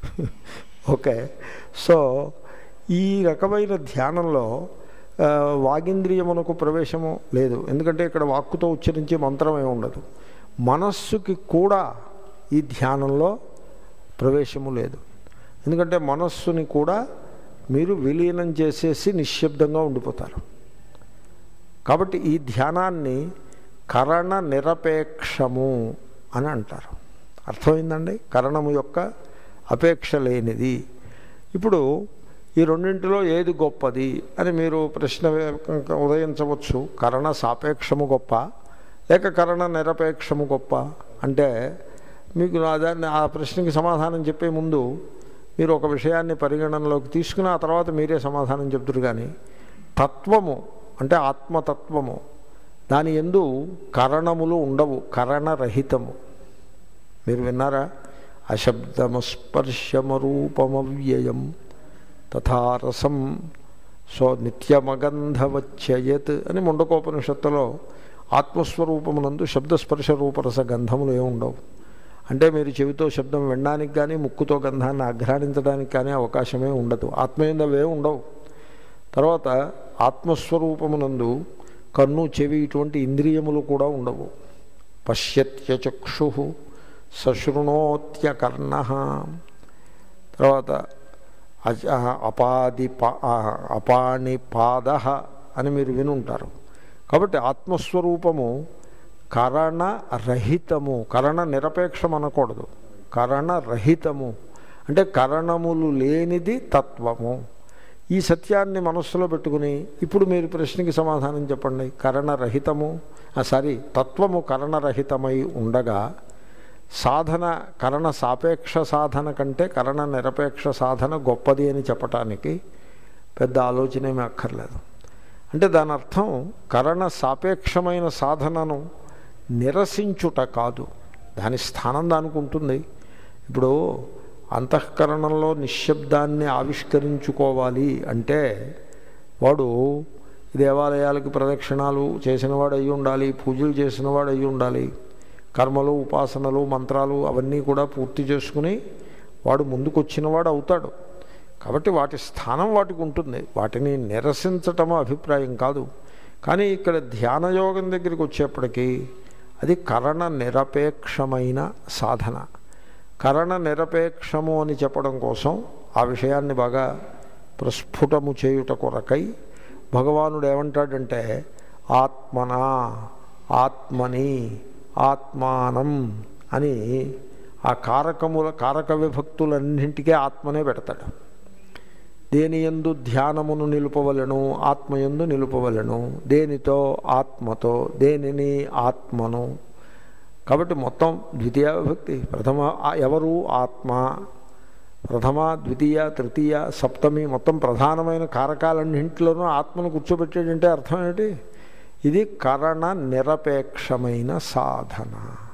ఓకే సో ఈ రకమైన ధ్యానంలో వాగింద్రియమునకు ప్రవేశము లేదు ఎందుకంటే ఇక్కడ వాక్కుతో ఉచ్చరించే మంత్రం ఏమి ఉండదు మనస్సుకి కూడా ఈ ధ్యానంలో ప్రవేశము లేదు ఎందుకంటే మనస్సుని కూడా మీరు విలీనం చేసేసి నిశ్శబ్దంగా ఉండిపోతారు కాబట్టి ఈ ధ్యానాన్ని కరణ నిరపేక్షము అని అంటారు అర్థమైందండి కరణము యొక్క అపేక్ష లేనిది ఇప్పుడు ఈ రెండింటిలో ఏది గొప్పది అని మీరు ప్రశ్న ఉదయించవచ్చు కరణ సాపేక్షము గొప్ప లేక కరణ నిరపేక్షము గొప్ప అంటే మీకు దాన్ని ఆ ప్రశ్నకి సమాధానం చెప్పే ముందు మీరు ఒక విషయాన్ని పరిగణనలోకి తీసుకుని ఆ తర్వాత మీరే సమాధానం చెప్తురు కానీ తత్వము అంటే ఆత్మతత్వము దాని ఎందు కరణములు ఉండవు కరణరహితము మీరు విన్నారా అశబ్దము స్పర్శమరూపమవ్యయం తథారసం సో నిత్యమగంధవచ్చయత్ అని ముండకోపనిషత్తులో ఆత్మస్వరూపమునందు శబ్దస్పర్శ రూపరస గంధములు ఏమి ఉండవు అంటే మీరు చెవితో శబ్దం వినడానికి కానీ ముక్కుతో గంధాన్ని ఆఘ్రాణించడానికి కానీ అవకాశమే ఉండదు ఆత్మయందవే ఉండవు తర్వాత ఆత్మస్వరూపమునందు కన్ను చెవి ఇటువంటి ఇంద్రియములు కూడా ఉండవు పశ్యత్యచక్షు సశృణోత్యకర్ణ తర్వాత అపాది అపాణి పాద అని మీరు వినుంటారు కాబట్టి ఆత్మస్వరూపము కరణరహితము కరణ నిరపేక్షం అనకూడదు కరణరహితము అంటే కరణములు లేనిది తత్వము ఈ సత్యాన్ని మనస్సులో పెట్టుకుని ఇప్పుడు మీరు ప్రశ్నకి సమాధానం చెప్పండి కరణరహితము సారీ తత్వము కరణరహితమై ఉండగా సాధన కరణ సాపేక్ష సాధన కంటే కరణ నిరపేక్ష సాధన గొప్పది అని చెప్పటానికి పెద్ద ఆలోచన ఏమీ అక్కర్లేదు అంటే దాని అర్థం కరణ సాపేక్షమైన సాధనను నిరసించుట కాదు దాని స్థానం దానికి ఉంటుంది ఇప్పుడు అంతఃకరణంలో నిశ్శబ్దాన్ని ఆవిష్కరించుకోవాలి అంటే వాడు దేవాలయాలకు ప్రదక్షిణాలు చేసినవాడు అయి ఉండాలి పూజలు చేసినవాడు అయి ఉండాలి కర్మలు ఉపాసనలు మంత్రాలు అవన్నీ కూడా పూర్తి చేసుకుని వాడు ముందుకొచ్చినవాడు అవుతాడు కాబట్టి వాటి స్థానం వాటికి ఉంటుంది వాటిని నిరసించటం అభిప్రాయం కాదు కానీ ఇక్కడ ధ్యానయోగం దగ్గరికి వచ్చేప్పటికీ అది కరణ నిరపేక్షమైన సాధన కరణ నిరపేక్షము అని చెప్పడం కోసం ఆ విషయాన్ని బాగా ప్రస్ఫుటము చేయుట కొరకై భగవానుడు ఏమంటాడంటే ఆత్మనా ఆత్మని ఆత్మానం అని ఆ కారకముల కారక విభక్తులన్నింటికీ ఆత్మనే పెడతాడు దేని ఎందు ధ్యానమును నిలుపవలను ఆత్మయందు నిలుపవలను దేనితో ఆత్మతో దేనిని ఆత్మను కాబట్టి మొత్తం ద్వితీయ విభక్తి ప్రథమ ఆ- ఎవరు ఆత్మ ప్రథమ ద్వితీయ తృతీయ సప్తమి మొత్తం ప్రధానమైన కారకాలన్నింటిలోనూ ఆత్మను కూర్చోబెట్టాడంటే అర్థం ఏంటి ఇది కరణ నిరపేక్షమైన సాధన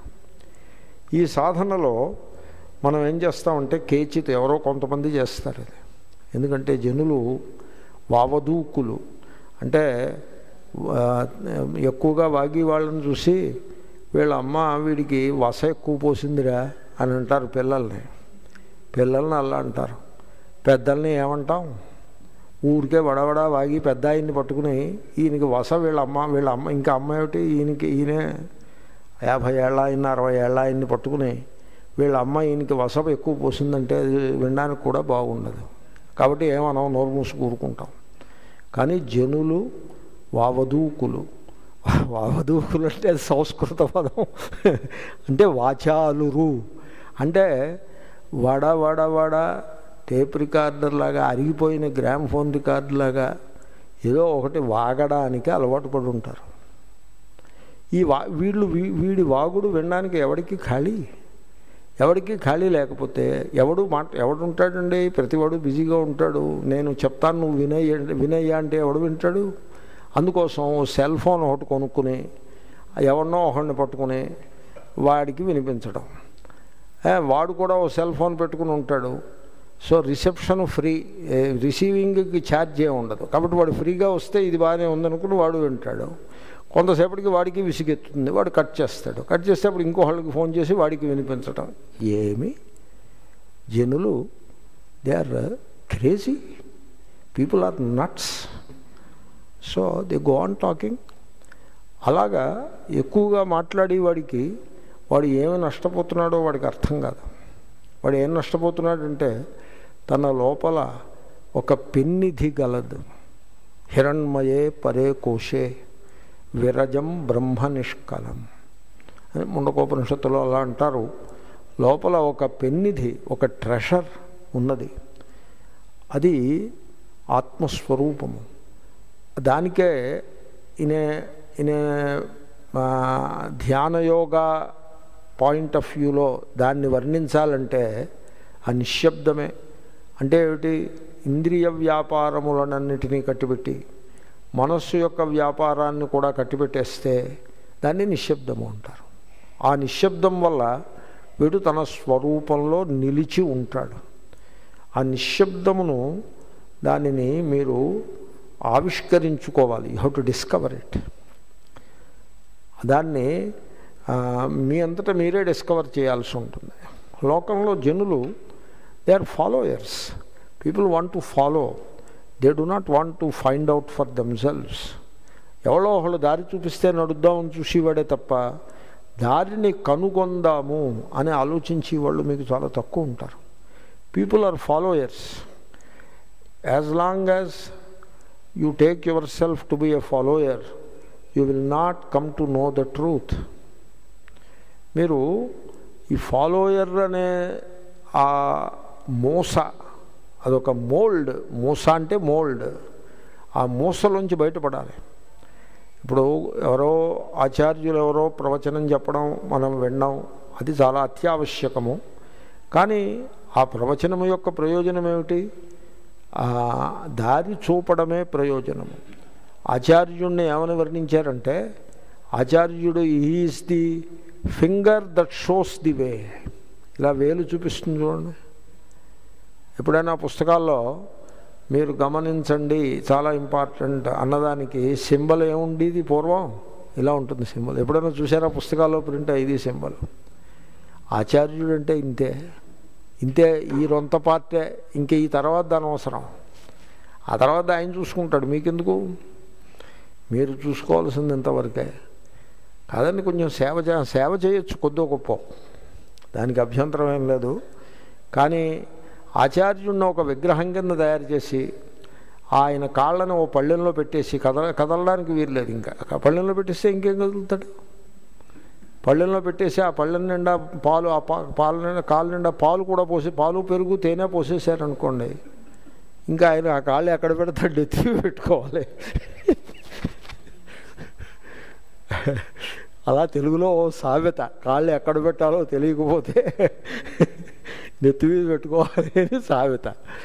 ఈ సాధనలో మనం ఏం చేస్తామంటే కేచిత్ ఎవరో కొంతమంది చేస్తారు ఇది ఎందుకంటే జనులు వావదూకులు అంటే ఆ, ఎక్కువగా వాగి వాళ్ళని చూసి వీళ్ళ అమ్మ వీడికి వస ఎక్కువ పోసిందిరా అని అంటారు పిల్లల్ని పిల్లల్ని అలా అంటారు పెద్దల్ని ఏమంటాం ఊరికే వడవడ వాగి పెద్ద ఆయన్ని పట్టుకుని ఈయనకి వస వీళ్ళ అమ్మ వీళ్ళ అమ్మ ఇంకా అమ్మ ఏమిటి ఈయనకి ఈయనే యాభై ఏళ్ళ ఆయన అరవై ఏళ్ళ ఆయన్ని పట్టుకుని వీళ్ళ అమ్మ ఈయనకి వస ఎక్కువ పోసిందంటే అది వినడానికి కూడా బాగుండదు కాబట్టి ఏమనం నోరు మూసి కూరుకుంటాం కానీ జనులు వావదూకులు వావదూకులు అంటే అది సంస్కృత పదం అంటే వాచాలురు అంటే వడ వడ వడ టేప్ రికార్డర్ లాగా అరిగిపోయిన గ్రామ్ ఫోన్ రికార్డు లాగా ఏదో ఒకటి వాగడానికి అలవాటు పడి ఉంటారు ఈ వా వీళ్ళు వీ- వీడి వాగుడు వినడానికి ఎవడికి ఖాళీ ఎవడికి ఖాళీ లేకపోతే ఎవడు మాట ఎవడు ఉంటాడండి ప్రతివాడు బిజీగా ఉంటాడు నేను చెప్తాను నువ్వు వినయ్య వినయ్యా అంటే ఎవడు వింటాడు అందుకోసం సెల్ ఫోన్ ఒకటి కొనుక్కుని ఎవరినో ఒకడిని పట్టుకుని వాడికి వినిపించడం ఏ, వాడు కూడా ఓ సెల్ ఫోన్ పెట్టుకుని ఉంటాడు సో రిసెప్షన్ ఫ్రీ ఏ, రిసీవింగ్కి ఛార్జ్ ఏమి ఉండదు కాబట్టి వాడు ఫ్రీగా వస్తే ఇది బాగానే ఉందనుకుని వాడు వింటాడు కొంతసేపటికి వాడికి విసిగెత్తుతుంది వాడు కట్ చేస్తాడు కట్ చేస్తే అప్పుడు ఇంకో వాళ్ళకి ఫోన్ చేసి వాడికి వినిపించడం ఏమి జనులు they are crazy people are nuts so they go on talking అలాగా ఎక్కువగా మాట్లాడి వాడికి వాడు ఏమి నష్టపోతున్నాడో వాడికి అర్థం కాదు వాడు ఏం నష్టపోతున్నాడంటే తన లోపల ఒక పెన్నిధి గలదు హిరణ్మయే పరే కోశే విరజం బ్రహ్మ నిష్కలం అని ముండకోపనిషత్తులో అలా అంటారు లోపల ఒక పెన్నిధి ఒక ట్రెషర్ ఉన్నది అది ఆత్మస్వరూపము దానికే ఇనే ఇనే ధ్యానయోగ పాయింట్ ఆఫ్ వ్యూలో దాన్ని వర్ణించాలంటే ఆ నిశ్శబ్దమే అంటే ఏమిటి ఇంద్రియ వ్యాపారములనన్నిటినీ కట్టిపెట్టి మనస్సు యొక్క వ్యాపారాన్ని కూడా కట్టిపెట్టేస్తే దాన్ని నిశ్శబ్దము అంటారు ఆ నిశ్శబ్దం వల్ల వీడు తన స్వరూపంలో నిలిచి ఉంటాడు ఆ నిశ్శబ్దమును దానిని మీరు ఆవిష్కరించుకోవాలి you have to discover it దాన్ని ఆ, మీ అంతటా మీరే డిస్కవర్ చేయాల్సి ఉంటుంది లోకంలో జనులు they are followers people want to follow they do not want to find out for themselves ఎవరో ఒకళ్ళు దారి చూపిస్తే నడుద్దామని చూసేవాడే తప్ప దారిని కనుగొందాము అని ఆలోచించి వాళ్ళు మీకు చాలా తక్కువ ఉంటారు people are followers as long as you take yourself to be a follower you will not come to know the truth మీరు ఈ ఫాలోయర్ అనే ఆ మోస అదొక మోల్డ్ మోస అంటే మోల్డ్ ఆ మోసలోంచి బయటపడాలి ఇప్పుడు ఎవరో ఆచార్యులు ఎవరో ప్రవచనం చెప్పడం మనం విన్నాం అది చాలా అత్యావశ్యకము కానీ ఆ ప్రవచనం యొక్క ప్రయోజనం ఏమిటి ఆ దారి చూపడమే ప్రయోజనము ఆచార్యుణ్ణి ఏమని వర్ణించారంటే ఆచార్యుడు is the finger that shows the way ఇలా వేలు చూపిస్తుంది చూడండి ఎప్పుడైనా పుస్తకాల్లో మీరు గమనించండి చాలా ఇంపార్టెంట్ అన్నదానికి సింబల్ ఏముండేది పూర్వం ఇలా ఉంటుంది సింబల్ ఎప్పుడైనా చూసారా పుస్తకాల్లో ప్రింట్ ఇది సింబల్ ఆచార్యుడు అంటే ఇంతే ఇంతే ఈ రొంత పార్టే ఇంక ఈ తర్వాత దాని అవసరం ఆ తర్వాత ఆయన చూసుకుంటాడు మీకెందుకు మీరు చూసుకోవాల్సింది ఇంతవరకే కాదండి కొంచెం సేవ చే సేవ చేయొచ్చు కొద్దో గొప్ప దానికి అభ్యంతరం ఏం లేదు కానీ ఆచార్యుడిని ఒక విగ్రహం కింద తయారు చేసి ఆయన కాళ్ళని ఓ పళ్ళెంలో పెట్టేసి కదల కదలడానికి వీరలేదు ఇంకా ఆ పళ్ళెంలో పెట్టేస్తే ఇంకేం కదులుతాడు పళ్ళెంలో పెట్టేసి ఆ పళ్ళెం నిండా పాలు ఆ పా పాలు నిండా కాలు నిండా పాలు కూడా పోసి పాలు పెరుగు తేనె పోసేసారనుకోండి ఇంకా ఆయన ఆ కాళ్ళు ఎక్కడ పెడతాడు ఎత్తి పెట్టుకోవాలి అలా తెలుగులో ఓ సామెత కాళ్ళు ఎక్కడ పెట్టాలో తెలియకపోతే నెత్తి మీద పెట్టుకోవాలి అని సామెత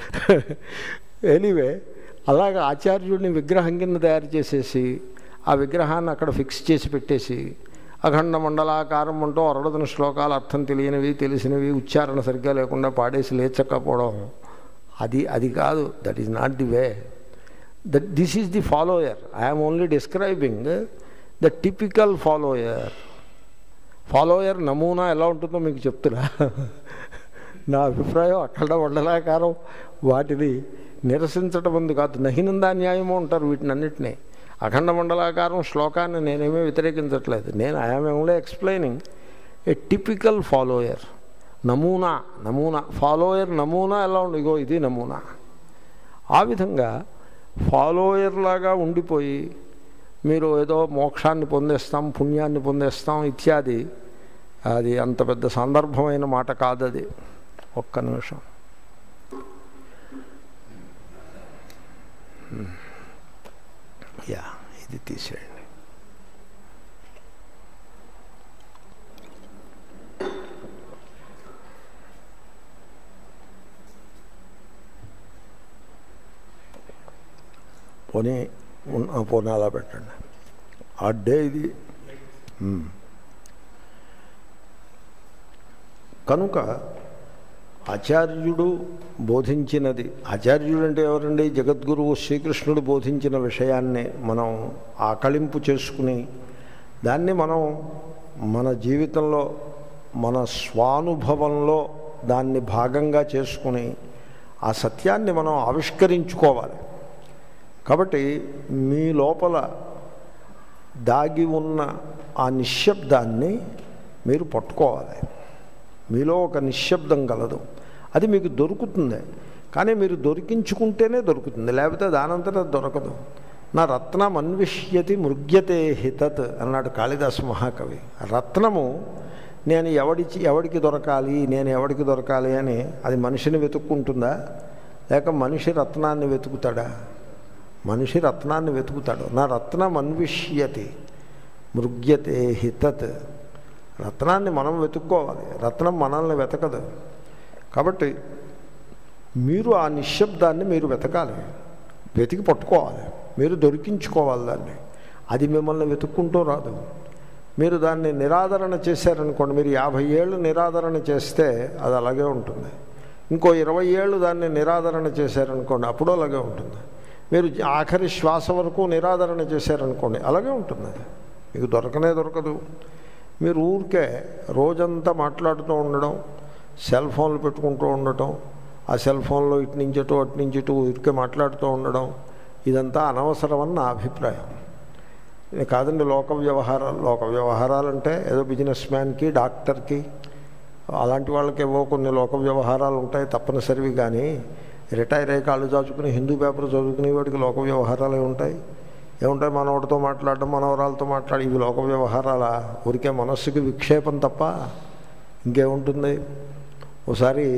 ఎనీవే అలాగ ఆచార్యుడిని విగ్రహం కింద తయారు చేసేసి ఆ విగ్రహాన్ని అక్కడ ఫిక్స్ చేసి పెట్టేసి అఖండ మండలాకారం అంటూ అరడదన శ్లోకాలు అర్థం తెలియనివి తెలిసినవి ఉచ్చారణ సరిగ్గా లేకుండా పాడేసి లేచకపోవడం అది అది కాదు that is not the way that this is the follower I'm only describing the typical follower follower నమూనా ఎలా ఉంటుందో మీకు చెప్తున్నా నా అభిప్రాయం అక్కడ మండలాకారం వాటిని నిరసించటం ఉంది కాదు నహినందా న్యాయము అంటారు వీటిని అన్నిటినీ అఖండ మండలాకారం శ్లోకాన్ని నేనేమీ వ్యతిరేకించట్లేదు నేను I'm only explaining a typical follower నమూనా నమూనా ఫాలోయర్ నమూనా ఎలా ఉంది ఇగో ఇది నమూనా ఆ విధంగా ఫాలోయర్ లాగా ఉండిపోయి మీరు ఏదో మోక్షాన్ని పొందేస్తాం పుణ్యాన్ని పొందేస్తాం ఇత్యాది అది అంత పెద్ద సందర్భమైన మాట కాదు అది ఒక్క నిమిషం యా ఇది తీసేయండి పోనీ ఉన్న- పోనీ అలా పెట్టండి అడ్డే ఇది మ్మ్. కనుక ఆచార్యుడు బోధించినది ఆచార్యుడు అంటే ఎవరండి జగద్గురువు శ్రీకృష్ణుడు బోధించిన విషయాన్ని మనం ఆకళింపు చేసుకుని దాన్ని మనం మన జీవితంలో మన స్వానుభవంలో దాన్ని భాగంగా చేసుకుని ఆ సత్యాన్ని మనం ఆవిష్కరించుకోవాలి కాబట్టి మీ లోపల దాగి ఉన్న ఆ నిశ్శబ్దాన్ని మీరు పట్టుకోవాలి మీలో ఒక నిశ్శబ్దం కలదు అది మీకు దొరుకుతుంది కానీ మీరు దొరికించుకుంటేనే దొరుకుతుంది లేకపోతే దానంతటా దొరకదు నా రత్నం అన్విష్యతి మృగ్యతే హితత్ అన్నాడు కాళిదాసు మహాకవి రత్నము నేను ఎవడికి ఎవడికి దొరకాలి నేను ఎవడికి దొరకాలి అని అది మనిషిని వెతుక్కుంటుందా లేక మనిషి రత్నాన్ని వెతుకుతాడా మనిషి రత్నాన్ని వెతుకుతాడు నా రత్నం అన్విష్యతి మృగ్యతే హితత్ రత్నాన్ని మనం వెతుక్కోవాలి రత్నం మనల్ని వెతకదు కాబట్టి మీరు ఆ నిశ్శబ్దాన్ని మీరు వెతకాలి వెతికి పట్టుకోవాలి మీరు దొరికించుకోవాలి దాన్ని అది మిమ్మల్ని వెతుక్కుంటూ రాదు మీరు దాన్ని నిరాదరణ చేశారనుకోండి మీరు యాభై ఏళ్ళు నిరాదరణ చేస్తే అది అలాగే ఉంటుంది ఇంకో ఇరవై ఏళ్ళు దాన్ని నిరాదరణ చేశారనుకోండి అప్పుడు అలాగే ఉంటుంది మీరు ఆఖరి శ్వాస వరకు నిరాదరణ చేశారనుకోండి అలాగే ఉంటుంది అది మీకు దొరకనే దొరకదు మీరు ఊరికే రోజంతా మాట్లాడుతూ ఉండడం సెల్ ఫోన్లు పెట్టుకుంటూ ఉండటం ఆ సెల్ ఫోన్లో ఇటు నుంచి అటు అటు నుంచి ఇటు ఊరికే మాట్లాడుతూ ఉండడం ఇదంతా అనవసరమని నా అభిప్రాయం ఇది కాదండి లోక వ్యవహారాలు లోక వ్యవహారాలు అంటే ఏదో బిజినెస్ మ్యాన్కి డాక్టర్కి అలాంటి వాళ్ళకి ఏవో కొన్ని లోక వ్యవహారాలు ఉంటాయి తప్పనిసరివి కానీ రిటైర్ అయ్యి కాళ్ళు చాచుకుని హిందూ పేపర్ చదువుకునే వాడికి లోక వ్యవహారాలే ఉంటాయి ఏముంటాయి మనవడితో మాట్లాడడం మనవరాలతో మాట్లాడి ఇవి లోక వ్యవహారాల ఊరికే మనస్సుకి విక్షేపం తప్ప ఇంకేముంటుంది ఒకసారి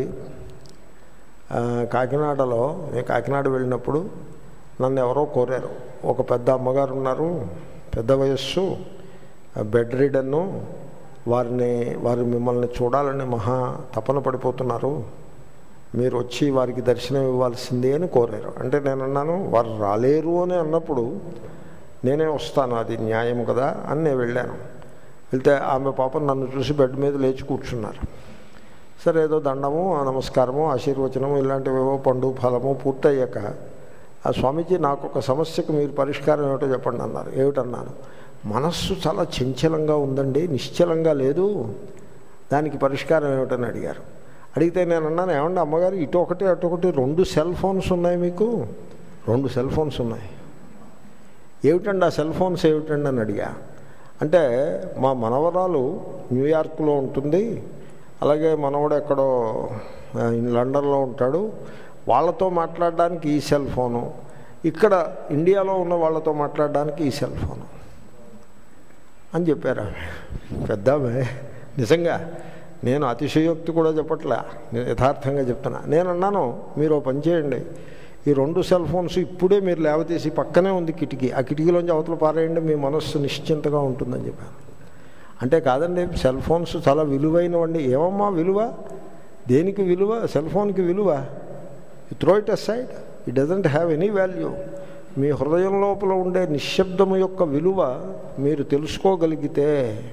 ఆ, కాకినాడలో నేను కాకినాడ వెళ్ళినప్పుడు నన్ను ఎవరో కోరారు ఒక పెద్ద అమ్మగారు ఉన్నారు పెద్ద వయస్సు బెడ్ రీడన్ను వారిని వారు మిమ్మల్ని చూడాలని మహా తపన పడిపోతున్నారు మీరు వచ్చి వారికి దర్శనం ఇవ్వాల్సిందే అని కోరారు అంటే నేను అన్నాను వారు రాలేరు అని అన్నప్పుడు నేనే వస్తాను అది న్యాయం కదా అని నేను వెళ్ళాను వెళ్తే ఆమె పాపం నన్ను చూసి బెడ్ మీద లేచి కూర్చున్నారు సరే ఏదో దండము నమస్కారము ఆశీర్వచనము ఇలాంటివేవో పండు ఫలము పూర్తయ్యాక ఆ స్వామీజీ నాకు ఒక సమస్యకు మీరు పరిష్కారం ఏమిటో చెప్పండి అన్నారు ఏమిటన్నాను మనస్సు చాలా చంచలంగా ఉందండి నిశ్చలంగా లేదు దానికి పరిష్కారం ఏమిటని అడిగారు అడిగితే నేను అన్నాను ఏమండి అమ్మగారు ఇటు ఒకటి అటు ఒకటి రెండు సెల్ ఫోన్స్ ఉన్నాయి మీకు రెండు సెల్ ఫోన్స్ ఉన్నాయి ఏమిటండి ఆ సెల్ ఫోన్స్ ఏమిటండి అని అడిగా అంటే మా మనవరాలు న్యూయార్క్లో ఉంటుంది అలాగే మనవడు ఎక్కడో ఆ, లండన్లో ఉంటాడు వాళ్ళతో మాట్లాడడానికి ఈ సెల్ ఫోను ఇక్కడ ఇండియాలో ఉన్న వాళ్ళతో మాట్లాడడానికి ఈ సెల్ ఫోను అని చెప్పారు ఆమె పెద్ద ఆమె నిజంగా నేను అతిశయోక్తి కూడా చెప్పట్లే నేను యథార్థంగా చెప్తున్నా నేను అన్నాను మీరు ఓ పని చేయండి ఈ రెండు సెల్ ఫోన్స్ ఇప్పుడే మీరు లేవతీసి పక్కనే ఉంది కిటికీ ఆ కిటికీలోంచి అవతల పారేయండి మీ మనస్సు నిశ్చింతగా ఉంటుందని చెప్పాను అంటే కాదండి సెల్ ఫోన్స్ చాలా విలువైనవండి ఏమమ్మా విలువ దేనికి విలువ సెల్ ఫోన్కి విలువ throw it side it doesn't have any value మీ హృదయం లోపల ఉండే నిశ్శబ్దము యొక్క విలువ మీరు తెలుసుకోగలిగితే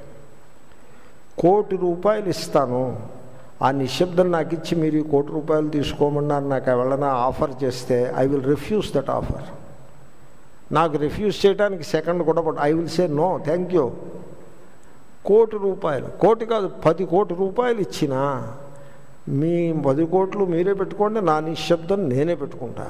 కోటి రూపాయలు ఇస్తాను ఆ నిశ్శబ్దం నాకు ఇచ్చి మీరు ఈ కోటి రూపాయలు తీసుకోమన్నారు నాకు ఎవరైనా ఆఫర్ చేస్తే I will refuse that offer నాకు రిఫ్యూజ్ చేయడానికి సెకండ్ కూడా పడు I will say no thank you కోటి రూపాయలు కోటి కాదు పది కోటి రూపాయలు ఇచ్చినా మీ పది కోట్లు మీరే పెట్టుకోండి నా నిశ్శబ్దం నేనే పెట్టుకుంటా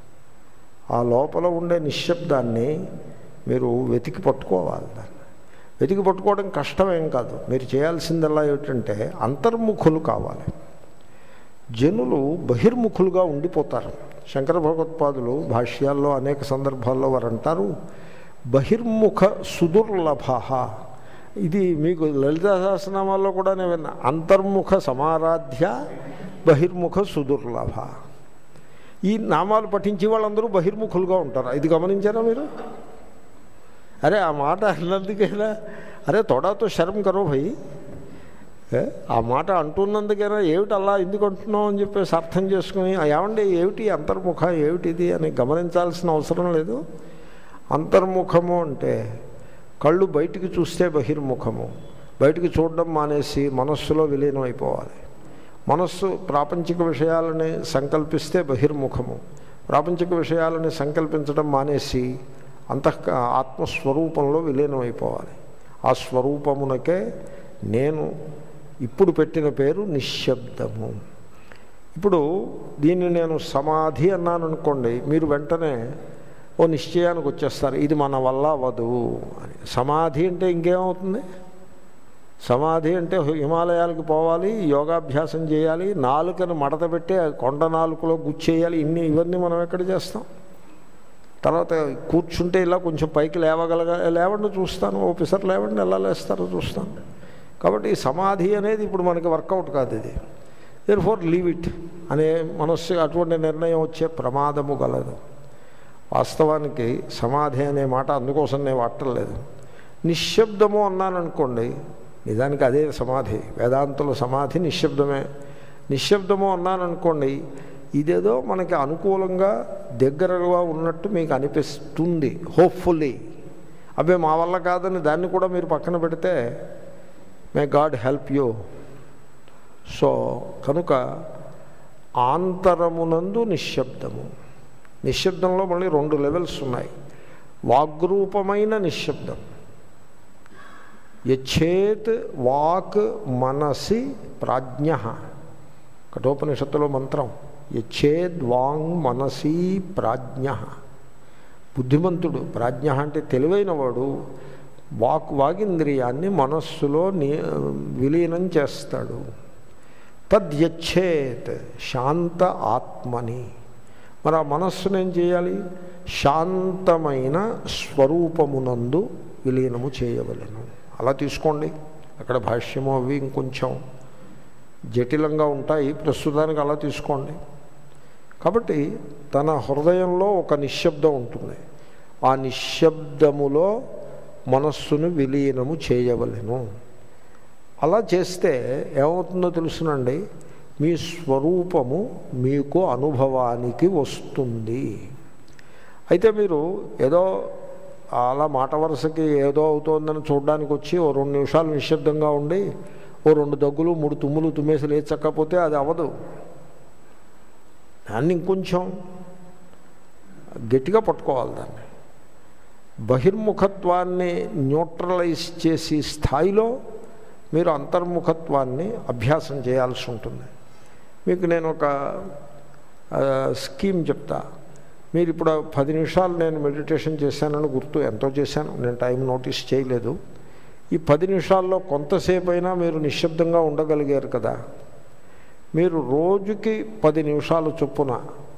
ఆ లోపల ఉండే నిశ్శబ్దాన్ని మీరు వెతికి పట్టుకోవాలి దాన్ని వెతికి పట్టుకోవడం కష్టమేం కాదు మీరు చేయాల్సిందల్లా ఏమిటంటే అంతర్ముఖులు కావాలి జనులు బహిర్ముఖులుగా ఉండిపోతారు శంకర భగవత్పాదులు భాష్యాల్లో అనేక సందర్భాల్లో వారు అంటారు బహిర్ముఖ సుదుర్లభ ఇది మీకు లలిత సహస్రనామాల్లో కూడా నేను విన్నా అంతర్ముఖ సమారాధ్య బహిర్ముఖ సుదుర్లభ ఈ నామాలు పఠించే వాళ్ళందరూ బహిర్ముఖులుగా ఉంటారు ఇది గమనించారా మీరు అరే ఆ మాట అన్నందుకైనా అరే తొడాతో శరం కరో భయ్ ఏ? ఆ మాట అంటున్నందుకైనా ఏమిటి అలా ఎందుకు అంటున్నావు అని చెప్పేసి అర్థం చేసుకుని "ఆ, ఏమండి ఏమిటి అంతర్ముఖ ఏమిటిది అని గమనించాల్సిన అవసరం లేదు అంతర్ముఖము అంటే కళ్ళు బయటికి చూస్తే బహిర్ముఖము బయటికి చూడడం మానేసి మనస్సులో విలీనం అయిపోవాలి మనస్సు ప్రాపంచిక విషయాలని సంకల్పిస్తే బహిర్ముఖము ప్రాపంచిక విషయాలని సంకల్పించడం మానేసి అంతః ఆత్మస్వరూపంలో విలీనం అయిపోవాలి ఆ స్వరూపమునకే నేను ఇప్పుడు పెట్టిన పేరు నిశ్శబ్దము ఇప్పుడు దీన్ని నేను సమాధి అన్నాను అనుకోండి మీరు వెంటనే ఓ నిశ్చయానికి వచ్చేస్తారు ఇది మన వల్ల అవ్వదు అని సమాధి అంటే ఇంకేమవుతుంది సమాధి అంటే హిమాలయాలకు పోవాలి యోగాభ్యాసం చేయాలి నాలుకను మడత పెట్టి ఆ కొండ నాలుకలో గుచ్చేయాలి ఇన్ని ఇవన్నీ మనం ఎక్కడ చేస్తాం తర్వాత కూర్చుంటే ఇలా కొంచెం పైకి లేవగలగ లేవండి చూస్తాను ఓపెసర్ లేవండి ఎలా లేస్తారో చూస్తాను కాబట్టి ఈ సమాధి అనేది ఇప్పుడు మనకి వర్కౌట్ కాదు ఇది దేర్ ఫోర్ లీవ్ ఇట్ అనే మనస్సు అటువంటి నిర్ణయం వచ్చే ప్రమాదము గలదు వాస్తవానికి సమాధి అనే మాట అందుకోసం నేను వాడటలేదు నిశ్శబ్దము అన్నాననుకోండి నిజానికి అదే సమాధి వేదాంతుల సమాధి నిశ్శబ్దమే నిశ్శబ్దము అన్నాననుకోండి ఇదేదో మనకి అనుకూలంగా దగ్గరగా ఉన్నట్టు మీకు అనిపిస్తుంది హోప్ఫుల్లీ అబ్బే మా వల్ల కాదని దాన్ని కూడా మీరు పక్కన పెడితే may God help you so కనుక ఆంతరమునందు నిశ్శబ్దము నిశ్శబ్దంలో మళ్ళీ రెండు లెవెల్స్ ఉన్నాయి వాగ్రూపమైన నిశ్శబ్దం యచ్చేత్ వాక్ మనసి ప్రాజ్ఞ కఠోపనిషత్తులో మంత్రం యచ్చేద్ వాంగ్ మనసి ప్రాజ్ఞ బుద్ధిమంతుడు ప్రాజ్ఞ అంటే తెలివైనవాడు వాక్ వాగింద్రియాన్ని మనస్సులో ని విలీనం చేస్తాడు తద్యచ్చేత్ శాంత ఆత్మని మరి ఆ మనస్సును ఏం చేయాలి శాంతమైన స్వరూపమునందు విలీనము చేయవలెను అలా తీసుకోండి అక్కడ భాష్యము అవి ఇంకొంచెం జటిలంగా ఉంటాయి ప్రస్తుతానికి అలా తీసుకోండి కాబట్టి తన హృదయంలో ఒక నిశ్శబ్దం ఉంటుంది ఆ నిశ్శబ్దములో మనస్సును విలీనము చేయవలెను అలా చేస్తే ఏమవుతుందో తెలుసునండి మీ స్వరూపము మీకు అనుభవానికి వస్తుంది అయితే మీరు ఏదో అలా మాట వరుసకి ఏదో అవుతోందని చూడడానికి వచ్చి ఓ రెండు నిమిషాలు నిశ్శబ్దంగా ఉండి ఓ రెండు దగ్గులు మూడు తుమ్ములు తుమ్మేసి లేచక్కపోతే అది అవ్వదు దాన్ని ఇంకొంచెం గట్టిగా పట్టుకోవాలి దాన్ని బహిర్ముఖత్వాన్ని న్యూట్రలైజ్ చేసి స్థాయిలో మీరు అంతర్ముఖత్వాన్ని అభ్యాసం చేయాల్సి ఉంటుంది మీకు నేను ఒక ఆ, స్కీమ్ చెప్తా మీరు ఇప్పుడు ఆ పది నిమిషాలు నేను మెడిటేషన్ చేశానని గుర్తు ఎంతో చేశాను నేను టైం నోటీస్ చేయలేదు ఈ పది నిమిషాల్లో కొంతసేపు అయినా మీరు నిశ్శబ్దంగా ఉండగలిగారు కదా మీరు రోజుకి పది నిమిషాలు చొప్పున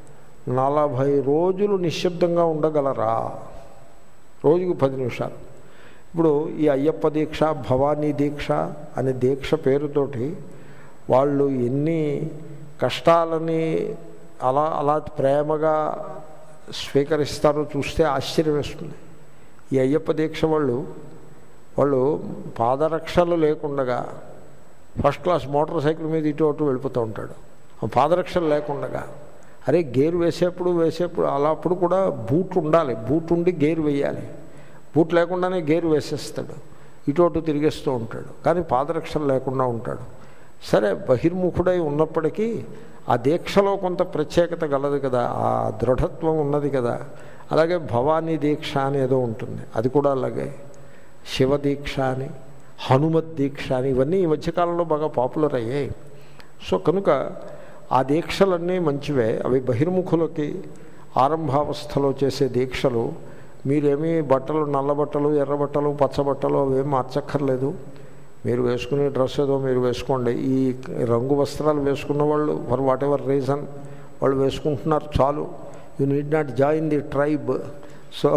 నలభై రోజులు నిశ్శబ్దంగా ఉండగలరా రోజుకు పది నిమిషాలు ఇప్పుడు ఈ అయ్యప్ప దీక్ష భవానీ దీక్ష అనే దీక్ష పేరుతోటి వాళ్ళు ఎన్ని కష్టాలని అలా అలా ప్రేమగా స్వీకరిస్తారో చూస్తే ఆశ్చర్యం వేస్తుంది ఈ అయ్యప్ప దీక్ష వాళ్ళు వాళ్ళు పాదరక్షలు లేకుండగా ఫస్ట్ క్లాస్ మోటార్ సైకిల్ మీద ఇటు అటు వెళ్ళిపోతూ ఉంటాడు ఆ పాదరక్షలు లేకుండగా అరే గేర్ వేసేప్పుడు వేసేప్పుడు అలా అప్పుడు కూడా బూట్ ఉండాలి బూట్ ఉండి గేర్ వేయాలి బూట్ లేకుండానే గేర్ వేసేస్తాడు ఇటు అటు తిరిగేస్తూ ఉంటాడు కానీ పాదరక్షలు లేకుండా ఉంటాడు సరే బహిర్ముఖుడై ఉన్నప్పటికీ ఆ దీక్షలో కొంత ప్రత్యేకత గలదు కదా ఆ దృఢత్వం ఉన్నది కదా అలాగే భవానీ దీక్ష అనేదో ఉంటుంది అది కూడా అలాగే శివ దీక్ష అని హనుమత్ దీక్ష అని ఇవన్నీ ఈ మధ్యకాలంలో బాగా పాపులర్ అయ్యాయి సో కనుక ఆ దీక్షలన్నీ మంచివే అవి బహిర్ముఖులకి ఆరంభావస్థలో చేసే దీక్షలు మీరేమీ బట్టలు నల్ల బట్టలు ఎర్ర బట్టలు పచ్చ బట్టలు అవేం మార్చక్కర్లేదు మీరు వేసుకునే డ్రెస్ ఏదో మీరు వేసుకోండి ఈ రంగు వస్త్రాలు వేసుకున్న వాళ్ళు ఫర్ వాట్ ఎవర్ రీజన్ వాళ్ళు వేసుకుంటున్నారు చాలు you need not join the tribe so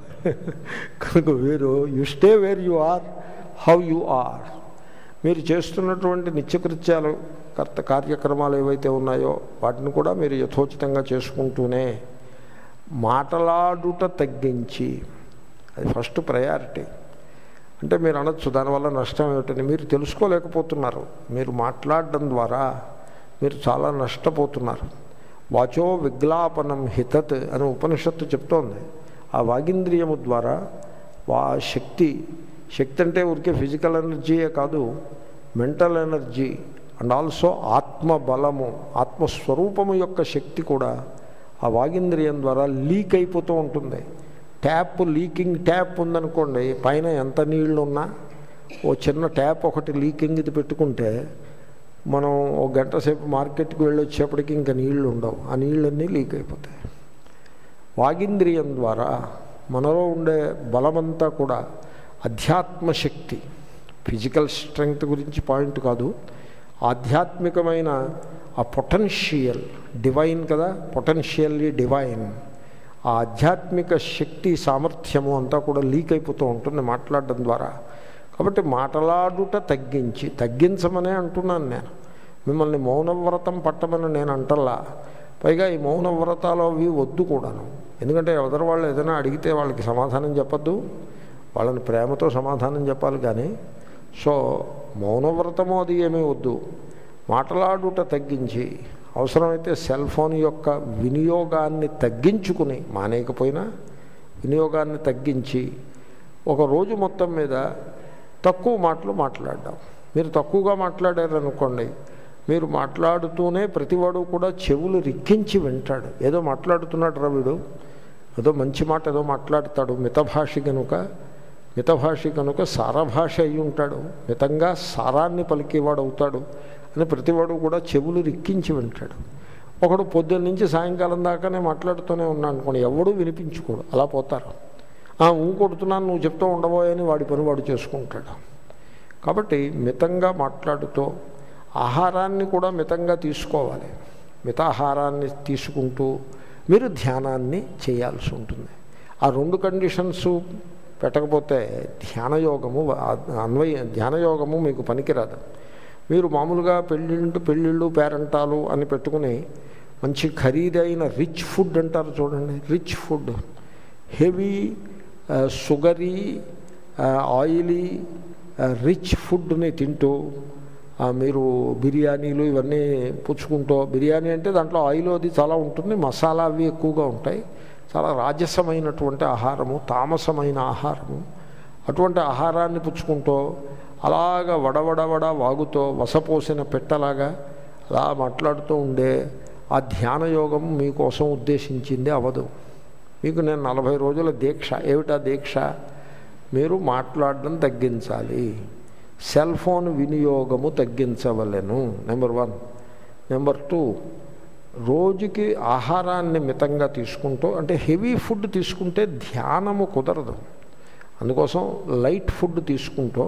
కనుక మీరు you stay where you are how you are మీరు చేస్తున్నటువంటి నిత్యకృత్యాలు కర్త కార్యక్రమాలు ఏవైతే ఉన్నాయో వాటిని కూడా మీరు యథోచితంగా చేసుకుంటూనే మాటలాడుట తగ్గించి అది ఫస్ట్ ప్రయారిటీ అంటే మీరు అనొచ్చు దానివల్ల నష్టం ఏమిటని మీరు తెలుసుకోలేకపోతున్నారు మీరు మాట్లాడడం ద్వారా మీరు చాలా నష్టపోతున్నారు వాచో విగ్లాపనం హితత్ అని ఉపనిషత్తు చెప్తోంది ఆ వాగింద్రియము ద్వారా వా శక్తి శక్తి అంటే ఊరికే ఫిజికల్ ఎనర్జీయే కాదు మెంటల్ ఎనర్జీ అండ్ ఆల్సో ఆత్మబలము ఆత్మస్వరూపము యొక్క శక్తి కూడా ఆ వాగింద్రియం ద్వారా లీక్ అయిపోతూ ఉంటుంది ట్యాప్ లీకింగ్ ట్యాప్ ఉందనుకోండి పైన ఎంత నీళ్లు ఉన్నా ఓ చిన్న ట్యాప్ ఒకటి లీకింగ్ ఇది పెట్టుకుంటే మనం ఒక గంట సేపు మార్కెట్కి వెళ్ళి వచ్చేప్పటికి ఇంకా నీళ్లు ఉండవు ఆ నీళ్ళన్నీ లీక్ అయిపోతాయి వాగింద్రియం ద్వారా మనలో ఉండే బలమంతా కూడా అధ్యాత్మ శక్తి ఫిజికల్ స్ట్రెంగ్త్ గురించి పాయింట్ కాదు ఆధ్యాత్మికమైన ఆ పొటెన్షియల్ డివైన్ కదా పొటెన్షియల్లీ డివైన్ ఆ ఆధ్యాత్మిక శక్తి సామర్థ్యము అంతా కూడా లీక్ అయిపోతూ ఉంటుంది మాట్లాడడం ద్వారా కాబట్టి మాట్లాడుట తగ్గించి తగ్గించమనే అంటున్నాను నేను మిమ్మల్ని మౌనవ్రతం పట్టమని నేను అంటల్లా పైగా ఈ మౌనవ్రతాలు అవి వద్దు కూడాను ఎందుకంటే ఎవరి వాళ్ళు ఏదైనా అడిగితే వాళ్ళకి సమాధానం చెప్పద్దు వాళ్ళని ప్రేమతో సమాధానం చెప్పాలి కానీ సో మౌనవ్రతము అది ఏమీ వద్దు మాట్లాడుట తగ్గించి అవసరమైతే సెల్ ఫోన్ యొక్క వినియోగాన్ని తగ్గించుకుని మానేయకపోయినా వినియోగాన్ని తగ్గించి ఒక రోజు మొత్తం మీద తక్కువ మాటలు మాట్లాడడం మీరు తక్కువగా మాట్లాడారనుకోండి మీరు మాట్లాడుతూనే ప్రతివాడు కూడా చెవులు రిక్కించి వింటాడు ఏదో మాట్లాడుతున్నాడు రవిడు ఏదో మంచి మాట ఏదో మాట్లాడతాడు మితభాషి కనుక మితభాషి కనుక సారభాష అయి ఉంటాడు మితంగా సారాన్ని పలికేవాడు అవుతాడు అని ప్రతివాడు కూడా చెవులు రిక్కించి వింటాడు ఒకడు పొద్దున్న నుంచి సాయంకాలం దాకానే మాట్లాడుతూనే ఉన్నాను అనుకోండి ఎవడూ వినిపించుకోడు అలా పోతారు ఊ కొడుతున్నాను నువ్వు చెప్తూ ఉండబోయని వాడి పని వాడు చేసుకుంటాడు కాబట్టి మితంగా మాట్లాడుతూ ఆహారాన్ని కూడా మితంగా తీసుకోవాలి మితాహారాన్ని తీసుకుంటూ మీరు ధ్యానాన్ని చేయాల్సి ఉంటుంది ఆ రెండు కండిషన్స్ పెట్టకపోతే ధ్యానయోగము అన్వయ ధ్యానయోగము మీకు పనికిరాదు మీరు మామూలుగా పెళ్ళిళ్ళు పెళ్ళిళ్ళు పేరంటాలు అని పెట్టుకుని మంచి ఖరీదైన రిచ్ ఫుడ్ అంటారు చూడండి rich food heavy sugary oily rich ఫుడ్ని తింటూ మీరు బిర్యానీలు ఇవన్నీ పుచ్చుకుంటూ బిర్యానీ అంటే దాంట్లో ఆయిల్ అది చాలా ఉంటుంది మసాలా అవి ఎక్కువగా ఉంటాయి చాలా రాజసమైనటువంటి ఆహారము తామసమైన ఆహారము అటువంటి ఆహారాన్ని పుచ్చుకుంటూ అలాగ వడవడవడ వాగుతో వసపోసిన పెట్టలాగా అలా మాట్లాడుతూ ఉండే ఆ ధ్యానయోగం మీకోసం ఉద్దేశించింది అవదు మీకు నేను నలభై రోజుల దీక్ష ఏమిటా దీక్ష మీరు మాట్లాడడం తగ్గించాలి సెల్ ఫోన్ వినియోగము తగ్గించవలెను నెంబర్ వన్ నెంబర్ టూ రోజుకి ఆహారాన్ని మితంగా తీసుకుంటూ అంటే హెవీ ఫుడ్ తీసుకుంటే ధ్యానము కుదరదు అందుకోసం లైట్ ఫుడ్ తీసుకుంటూ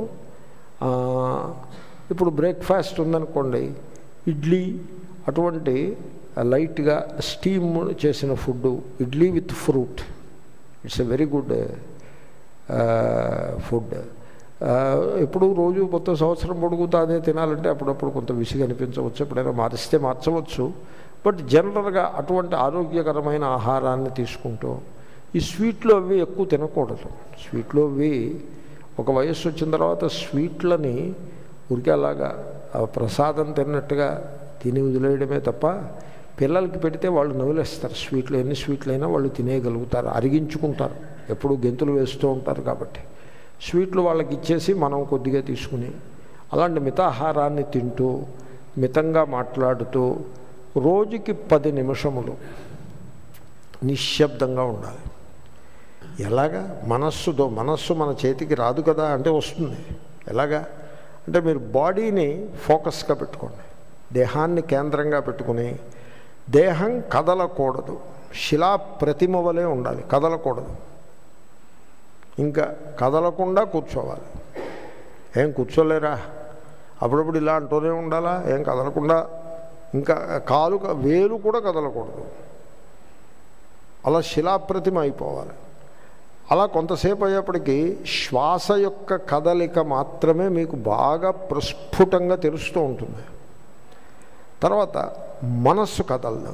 ఇప్పుడు బ్రేక్ఫాస్ట్ ఉందనుకోండి ఇడ్లీ అటువంటి లైట్గా స్టీమ్ చేసిన food idli with fruit it's a very good food ఎప్పుడు రోజు మొత్తం సంవత్సరం పొడుగుతా అదే తినాలంటే అప్పుడప్పుడు కొంత విసిగి అనిపించవచ్చు ఎప్పుడైనా మారిస్తే మార్చవచ్చు బట్ జనరల్గా అటువంటి ఆరోగ్యకరమైన ఆహారాన్ని తీసుకుంటూ ఈ స్వీట్లు అవి ఎక్కువ తినకూడదు స్వీట్లు అవి ఒక వయస్సు వచ్చిన తర్వాత స్వీట్లని ఉరికి అలాగా ఆ ప్రసాదం తిన్నట్టుగా తిని వదిలేయడమే తప్ప పిల్లలకి పెడితే వాళ్ళు నవ్వులేస్తారు స్వీట్లు ఎన్ని స్వీట్లు అయినా వాళ్ళు తినేయగలుగుతారు అరిగించుకుంటారు ఎప్పుడు గెంతులు వేస్తూ ఉంటారు కాబట్టి స్వీట్లు వాళ్ళకి ఇచ్చేసి మనం కొద్దిగా తీసుకుని అలాంటి మితాహారాన్ని తింటూ మితంగా మాట్లాడుతూ రోజుకి పది నిమిషములు నిశ్శబ్దంగా ఉండాలి ఎలాగా మనస్సుతో మనస్సు మన చేతికి రాదు కదా అంటే వస్తుంది ఎలాగా అంటే మీరు బాడీని ఫోకస్గా పెట్టుకోండి దేహాన్ని కేంద్రంగా పెట్టుకుని దేహం కదలకూడదు శిలా ప్రతిమ వలె ఉండాలి కదలకూడదు ఇంకా కదలకుండా కూర్చోవాలి ఏం కూర్చోలేరా అప్పుడప్పుడు ఇలా అంటూనే ఉండాలా ఏం కదలకుండా ఇంకా కాలు వేలు కూడా కదలకూడదు అలా శిలాప్రతిమ అయిపోవాలి అలా కొంతసేపు అయ్యేప్పటికీ శ్వాస యొక్క కదలిక మాత్రమే మీకు బాగా ప్రస్ఫుటంగా తెలుస్తూ ఉంటుంది తర్వాత మనస్సు కదలదు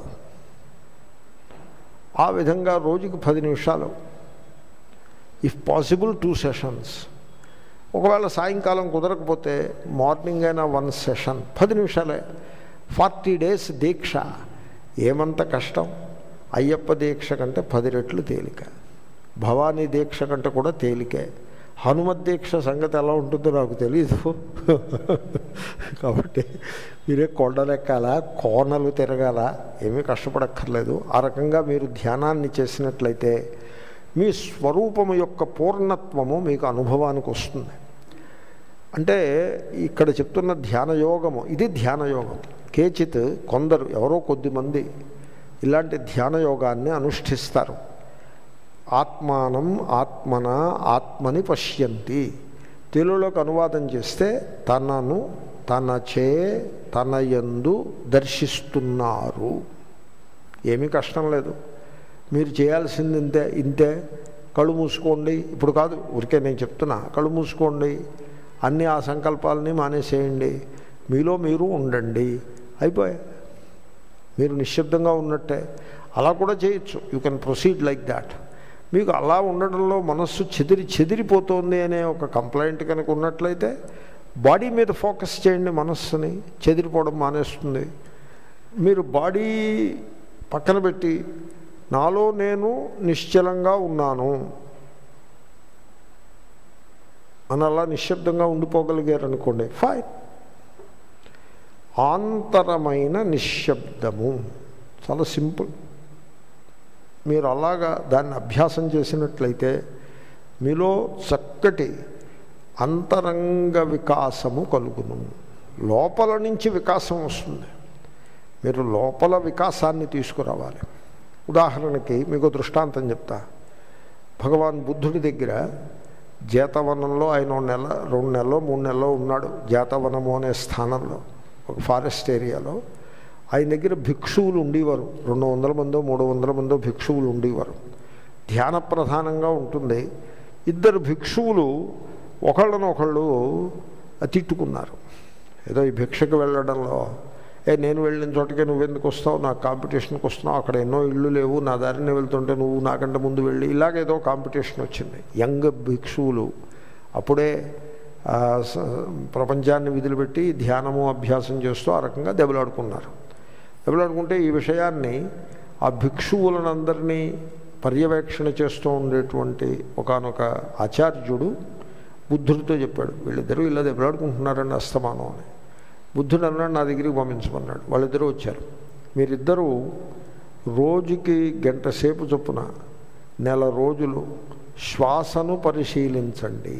ఆ విధంగా రోజుకి పది నిమిషాలు ఇఫ్ పాసిబుల్ టూ సెషన్స్ ఒకవేళ సాయంకాలం కుదరకపోతే మార్నింగ్ అయినా వన్ సెషన్ పది నిమిషాలే ఫార్టీ డేస్ దీక్ష ఏమంత కష్టం అయ్యప్ప దీక్ష కంటే పది రెట్లు తేలిక భవానీ దీక్ష కంటే కూడా తేలికే హనుమత్ దీక్ష సంగతి ఎలా ఉంటుందో నాకు తెలియదు కాబట్టి మీరే కొండలెక్కాలా కోనలు తిరగాల ఏమీ కష్టపడక్కర్లేదు ఆ రకంగా మీరు ధ్యానాన్ని చేసినట్లయితే మీ స్వరూపము యొక్క పూర్ణత్వము మీకు అనుభవానికి వస్తుంది అంటే ఇక్కడ చెప్తున్న ధ్యాన యోగము ఇది ధ్యాన యోగం కేచిత్ కొందరు ఎవరో కొద్దిమంది ఇలాంటి ధ్యాన యోగాన్ని అనుష్ఠిస్తారు ఆత్మానం ఆత్మన ఆత్మని పశ్యంతి తెలుగులోకి అనువాదం చేస్తే తనను తన చే తన యందు దర్శిస్తున్నారు ఏమీ కష్టం లేదు మీరు చేయాల్సింది ఇంతే ఇంతే కళ్ళు మూసుకోండి ఇప్పుడు కాదు ఊరికే నేను చెప్తున్నా కళ్ళు మూసుకోండి అన్ని ఆ సంకల్పాలని మానేసేయండి మీలో మీరు ఉండండి అయిపోయా మీరు నిశ్శబ్దంగా ఉన్నట్టే అలా కూడా చేయొచ్చు you can proceed like that మీకు అలా ఉండడంలో మనస్సు చెదిరి చెదిరిపోతుంది అనే ఒక కంప్లైంట్ కనుక ఉన్నట్లయితే బాడీ మీద ఫోకస్ చేయండి మనస్సుని చెదిరిపోవడం మానేస్తుంది మీరు బాడీ పక్కన పెట్టి నాలో నేను నిశ్చలంగా ఉన్నాను అని అలా నిశ్శబ్దంగా ఉండిపోగలిగారు అనుకోండి ఫైన్ ఆంతరమైన నిశ్శబ్దము చాలా సింపుల్ మీరు అలాగా దాన్ని అభ్యాసం చేసినట్లయితే మీలో చక్కటి అంతరంగ వికాసము కలుగును లోపల నుంచి వికాసం వస్తుంది మీరు లోపల వికాసాన్ని తీసుకురావాలి ఉదాహరణకి మీకు దృష్టాంతం చెప్తా భగవాన్ బుద్ధుడి దగ్గర జేతవనంలో ఆయన నెల రెండు నెలలో మూడు నెలలో ఉన్నాడు జేతవనము అనే స్థానంలో ఒక ఫారెస్ట్ ఏరియాలో ఆయన దగ్గర భిక్షువులు ఉండేవారు రెండు వందల మందో మూడు వందల మందో భిక్షువులు ఉండేవారు ధ్యాన ప్రధానంగా ఉంటుంది ఇద్దరు భిక్షువులు ఒకళ్ళనొకళ్ళు తిట్టుకున్నారు ఏదో ఈ భిక్షకు వెళ్ళడంలో ఏ నేను వెళ్ళిన చోటకే నువ్వెందుకు వస్తావు నాకు కాంపిటీషన్కి వస్తున్నావు అక్కడ ఎన్నో ఇళ్ళు లేవు నా దారిని వెళ్తుంటే నువ్వు నాకంటే ముందు వెళ్ళి ఇలాగేదో కాంపిటీషన్ వచ్చింది యంగ్ భిక్షువులు అప్పుడే ప్రపంచాన్ని విధులుపెట్టి ధ్యానము అభ్యాసం చేస్తూ ఆ రకంగా దెబ్బలాడుకున్నారు దెబ్బలాడుకుంటే ఈ విషయాన్ని ఆ భిక్షువులనందరినీ పర్యవేక్షణ చేస్తూ ఉండేటువంటి ఒకనొక ఆచార్యుడు బుద్ధుడితో చెప్పాడు వీళ్ళిద్దరూ ఇలా దెబ్బలాడుకుంటున్నారని అస్తమానం అని బుద్ధుడు అన్నాడు నా దగ్గరికి పంపించమన్నాడు వాళ్ళిద్దరూ వచ్చారు మీరిద్దరూ రోజుకి గంట సేపు చొప్పున నెల రోజులు శ్వాసను పరిశీలించండి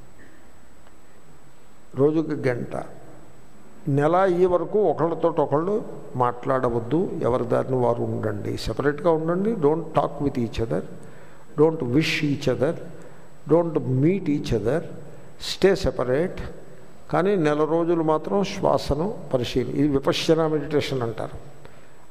రోజుకి గంట నెల అయ్యే వరకు ఒకళ్ళతో ఒకళ్ళు మాట్లాడవద్దు ఎవరి దారిని వారు ఉండండి సపరేట్గా ఉండండి don't talk with each other don't wish each other don't meet each other stay separate కానీ నెల రోజులు మాత్రం శ్వాసను పరిశీలి ఇది విపశ్చన మెడిటేషన్ అంటారు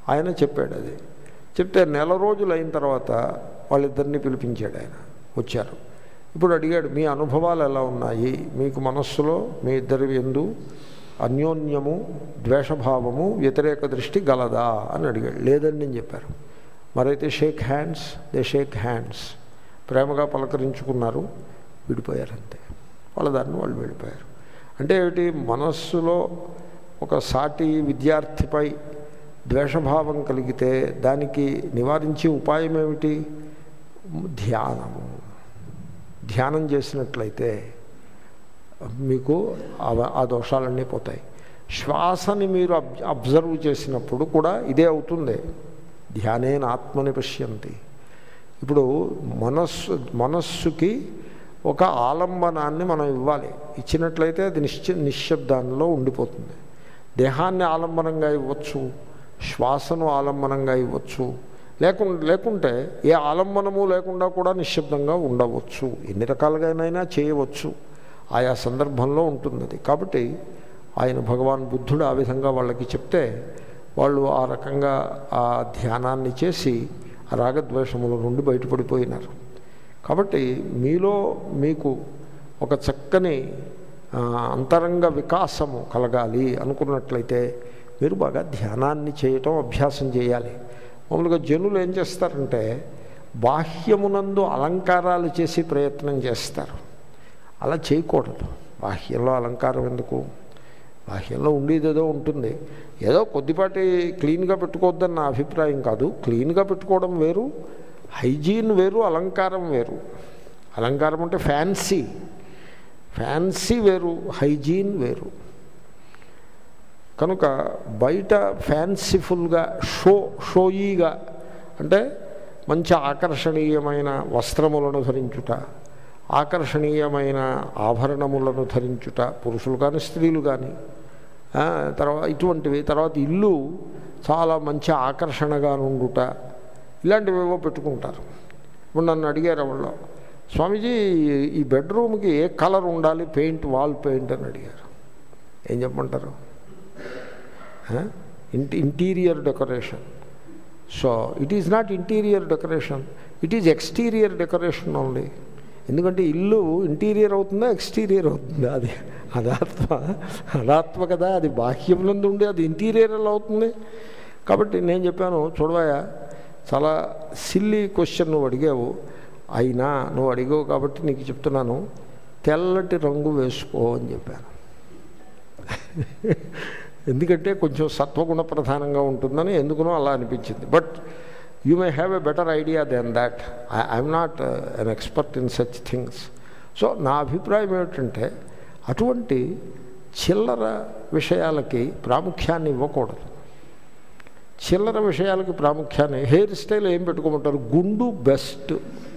ఆయన చెప్పాడు అది చెప్తే నెల రోజులు అయిన తర్వాత వాళ్ళిద్దరిని పిలిపించాడు ఆయన వచ్చారు ఇప్పుడు అడిగాడు మీ అనుభవాలు ఎలా ఉన్నాయి మీకు మనస్సులో మీ ఇద్దరి ఎందు అన్యోన్యము ద్వేషభావము వ్యతిరేక దృష్టి గలదా అని అడిగాడు లేదని నేను చెప్పారు మరైతే shake hands they shake hands ప్రేమగా పలకరించుకున్నారు విడిపోయారు అంతే వాళ్ళ దాన్ని వాళ్ళు వెళ్ళిపోయారు అంటే ఏమిటి మనస్సులో ఒక సాటి విద్యార్థిపై ద్వేషభావం కలిగితే దానికి నివారించే ఉపాయం ఏమిటి ధ్యానము ధ్యానం చేసినట్లయితే మీకు ఆ- ఆ దోషాలన్నీ పోతాయి శ్వాసని మీరు అబ్ అబ్జర్వ్ చేసినప్పుడు కూడా ఇదే అవుతుంది ధ్యానేన ఆత్మని పశ్యంతి ఇప్పుడు మనస్సు మనస్సుకి ఒక ఆలంబనాన్ని మనం ఇవ్వాలి ఇచ్చినట్లయితే అది నిశ్చ నిశ్శబ్దంలో ఉండిపోతుంది దేహాన్ని ఆలంబనంగా ఇవ్వచ్చు శ్వాసను ఆలంబనంగా ఇవ్వచ్చు లేకుండా లేకుంటే ఏ ఆలంబనము లేకుండా కూడా నిశ్శబ్దంగా ఉండవచ్చు ఎన్ని రకాలుగానైనా చేయవచ్చు ఆయా సందర్భంలో ఉంటుంది అది కాబట్టి ఆయన భగవాన్ బుద్ధుడు ఆ విధంగా వాళ్ళకి చెప్తే వాళ్ళు ఆ రకంగా ఆ ధ్యానాన్ని చేసి ఆ రాగద్వేషముల నుండి బయటపడిపోయినారు కాబట్టి మీలో మీకు ఒక చక్కని ఆ, అంతరంగ వికాసము కలగాలి అనుకున్నట్లయితే మీరు బాగా ధ్యానాన్ని చేయటం అభ్యాసం చేయాలి మామూలుగా జనులు ఏం చేస్తారంటే బాహ్యమునందు అలంకారాలు చేసి ప్రయత్నం చేస్తారు అలా చేయకూడదు బాహ్యంలో అలంకారం ఎందుకు బాహ్యంలో ఉండేదేదో ఉంటుంది ఏదో కొద్దిపాటి క్లీన్గా పెట్టుకోవద్దని నా అభిప్రాయం కాదు క్లీన్గా పెట్టుకోవడం వేరు హైజీన్ వేరు అలంకారం వేరు అలంకారం అంటే ఫ్యాన్సీ ఫ్యాన్సీ వేరు హైజీన్ వేరు కనుక బయట ఫ్యాన్సీఫుల్గా షో షోయీగా అంటే మంచి ఆకర్షణీయమైన వస్త్రములను ధరించుట ఆకర్షణీయమైన ఆభరణములను ధరించుట పురుషులు కానీ స్త్రీలు కానీ ఆ, తర్వాత ఇటువంటివి తర్వాత ఇల్లు చాలా మంచి ఆకర్షణగా ఉండుట ఇలాంటివేవో పెట్టుకుంటారు ఇప్పుడు నన్ను అడిగారు వాళ్ళు స్వామీజీ ఈ బెడ్రూమ్కి ఏ కలర్ ఉండాలి పెయింట్ వాల్ పెయింట్ అని అడిగారు ఏం చెప్పమంటారు ఇంటి interior decoration so it is not interior decoration it is exterior decoration only ఎందుకంటే ఇల్లు ఇంటీరియర్ అవుతుందా ఎక్స్టీరియర్ అవుతుందా అది అదాత్మ అదాత్మ కదా అది బాహ్యంలో ఉండి అది ఇంటీరియర్ ఎలా అవుతుంది కాబట్టి నేను చెప్పాను చూడవాయా చాలా సిల్లీ క్వశ్చన్ నువ్వు అడిగావు అయినా నువ్వు అడిగావు కాబట్టి నీకు చెప్తున్నాను తెల్లటి రంగు వేసుకో అని చెప్పాను ఎందుకంటే కొంచెం సత్వగుణ ప్రధానంగా ఉంటుందని ఎందుకునో అలా అనిపించింది but you may have a better idea than that I'm not an expert in such things so నా అభిప్రాయం ఏమిటంటే అటువంటి చిల్లర విషయాలకి ప్రాముఖ్యాన్ని ఇవ్వకూడదు చిల్లర విషయాలకి ప్రాముఖ్యాన్ని హెయిర్ స్టైల్ ఏం పెట్టుకోమంటారు గుండు బెస్ట్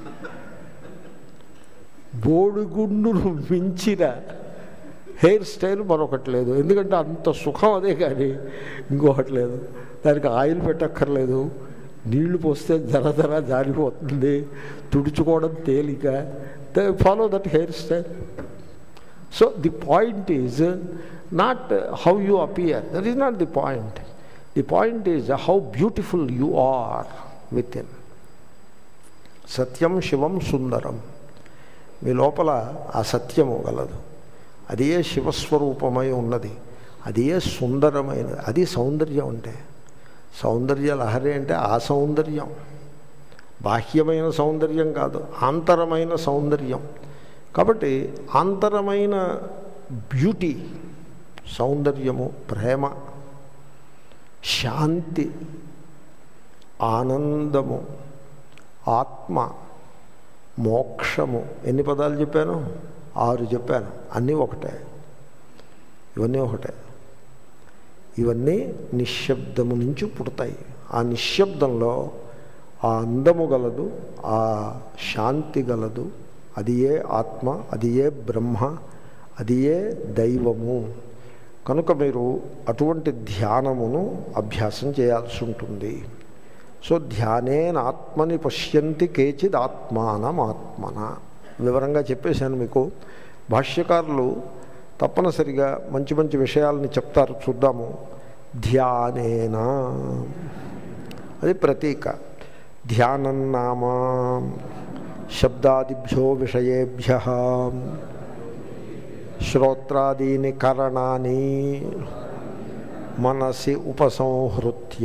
బోడిగుండును మించిన హెయిర్ స్టైల్ మరొకటి లేదు ఎందుకంటే అంత సుఖం అదే కానీ ఇంకొకటి లేదు దానికి ఆయిల్ పెట్టక్కర్లేదు నీళ్లు పోస్తే జర జర జారిపోతుంది తుడుచుకోవడం తేలిక follow that hair style so the point is not how you appear that is not the point the point is how beautiful you are within సత్యం శివం సుందరం మీ లోపల ఆ సత్యము గలదు అదే శివస్వరూపమై ఉన్నది అదే సుందరమైనది అది సౌందర్యం అంటే సౌందర్య లహరి అంటే ఆ సౌందర్యం బాహ్యమైన సౌందర్యం కాదు ఆంతరమైన సౌందర్యం కాబట్టి ఆంతరమైన బ్యూటీ సౌందర్యము ప్రేమ శాంతి ఆనందము ఆత్మ మోక్షము ఎన్ని పదాలు చెప్పాను ఆరు చెప్పాను అన్నీ ఒకటే ఇవన్నీ ఒకటే ఇవన్నీ నిశ్శబ్దము నుంచి పుడతాయి ఆ నిశ్శబ్దంలో ఆ అందము గలదు ఆ శాంతి గలదు అది ఏ ఆత్మ అది ఏ బ్రహ్మ అది ఏ దైవము కనుక మీరు అటువంటి ధ్యానమును అభ్యాసం చేయాల్సి ఉంటుంది సో ధ్యానేన ఆత్మని పశ్యంతి కేచిద్ ఆత్మానం ఆత్మన వివరంగా చెప్పేశాను మీకు భాష్యకారులు తప్పనిసరిగా మంచి మంచి విషయాలని చెప్తారు చూద్దాము ధ్యానేనా అది ప్రతీక ధ్యానం నామ శబ్దాదిభ్యో విషయేభ్య శ్రోత్రాదీని కరణాన్ని మనసి ఉపసంహృత్య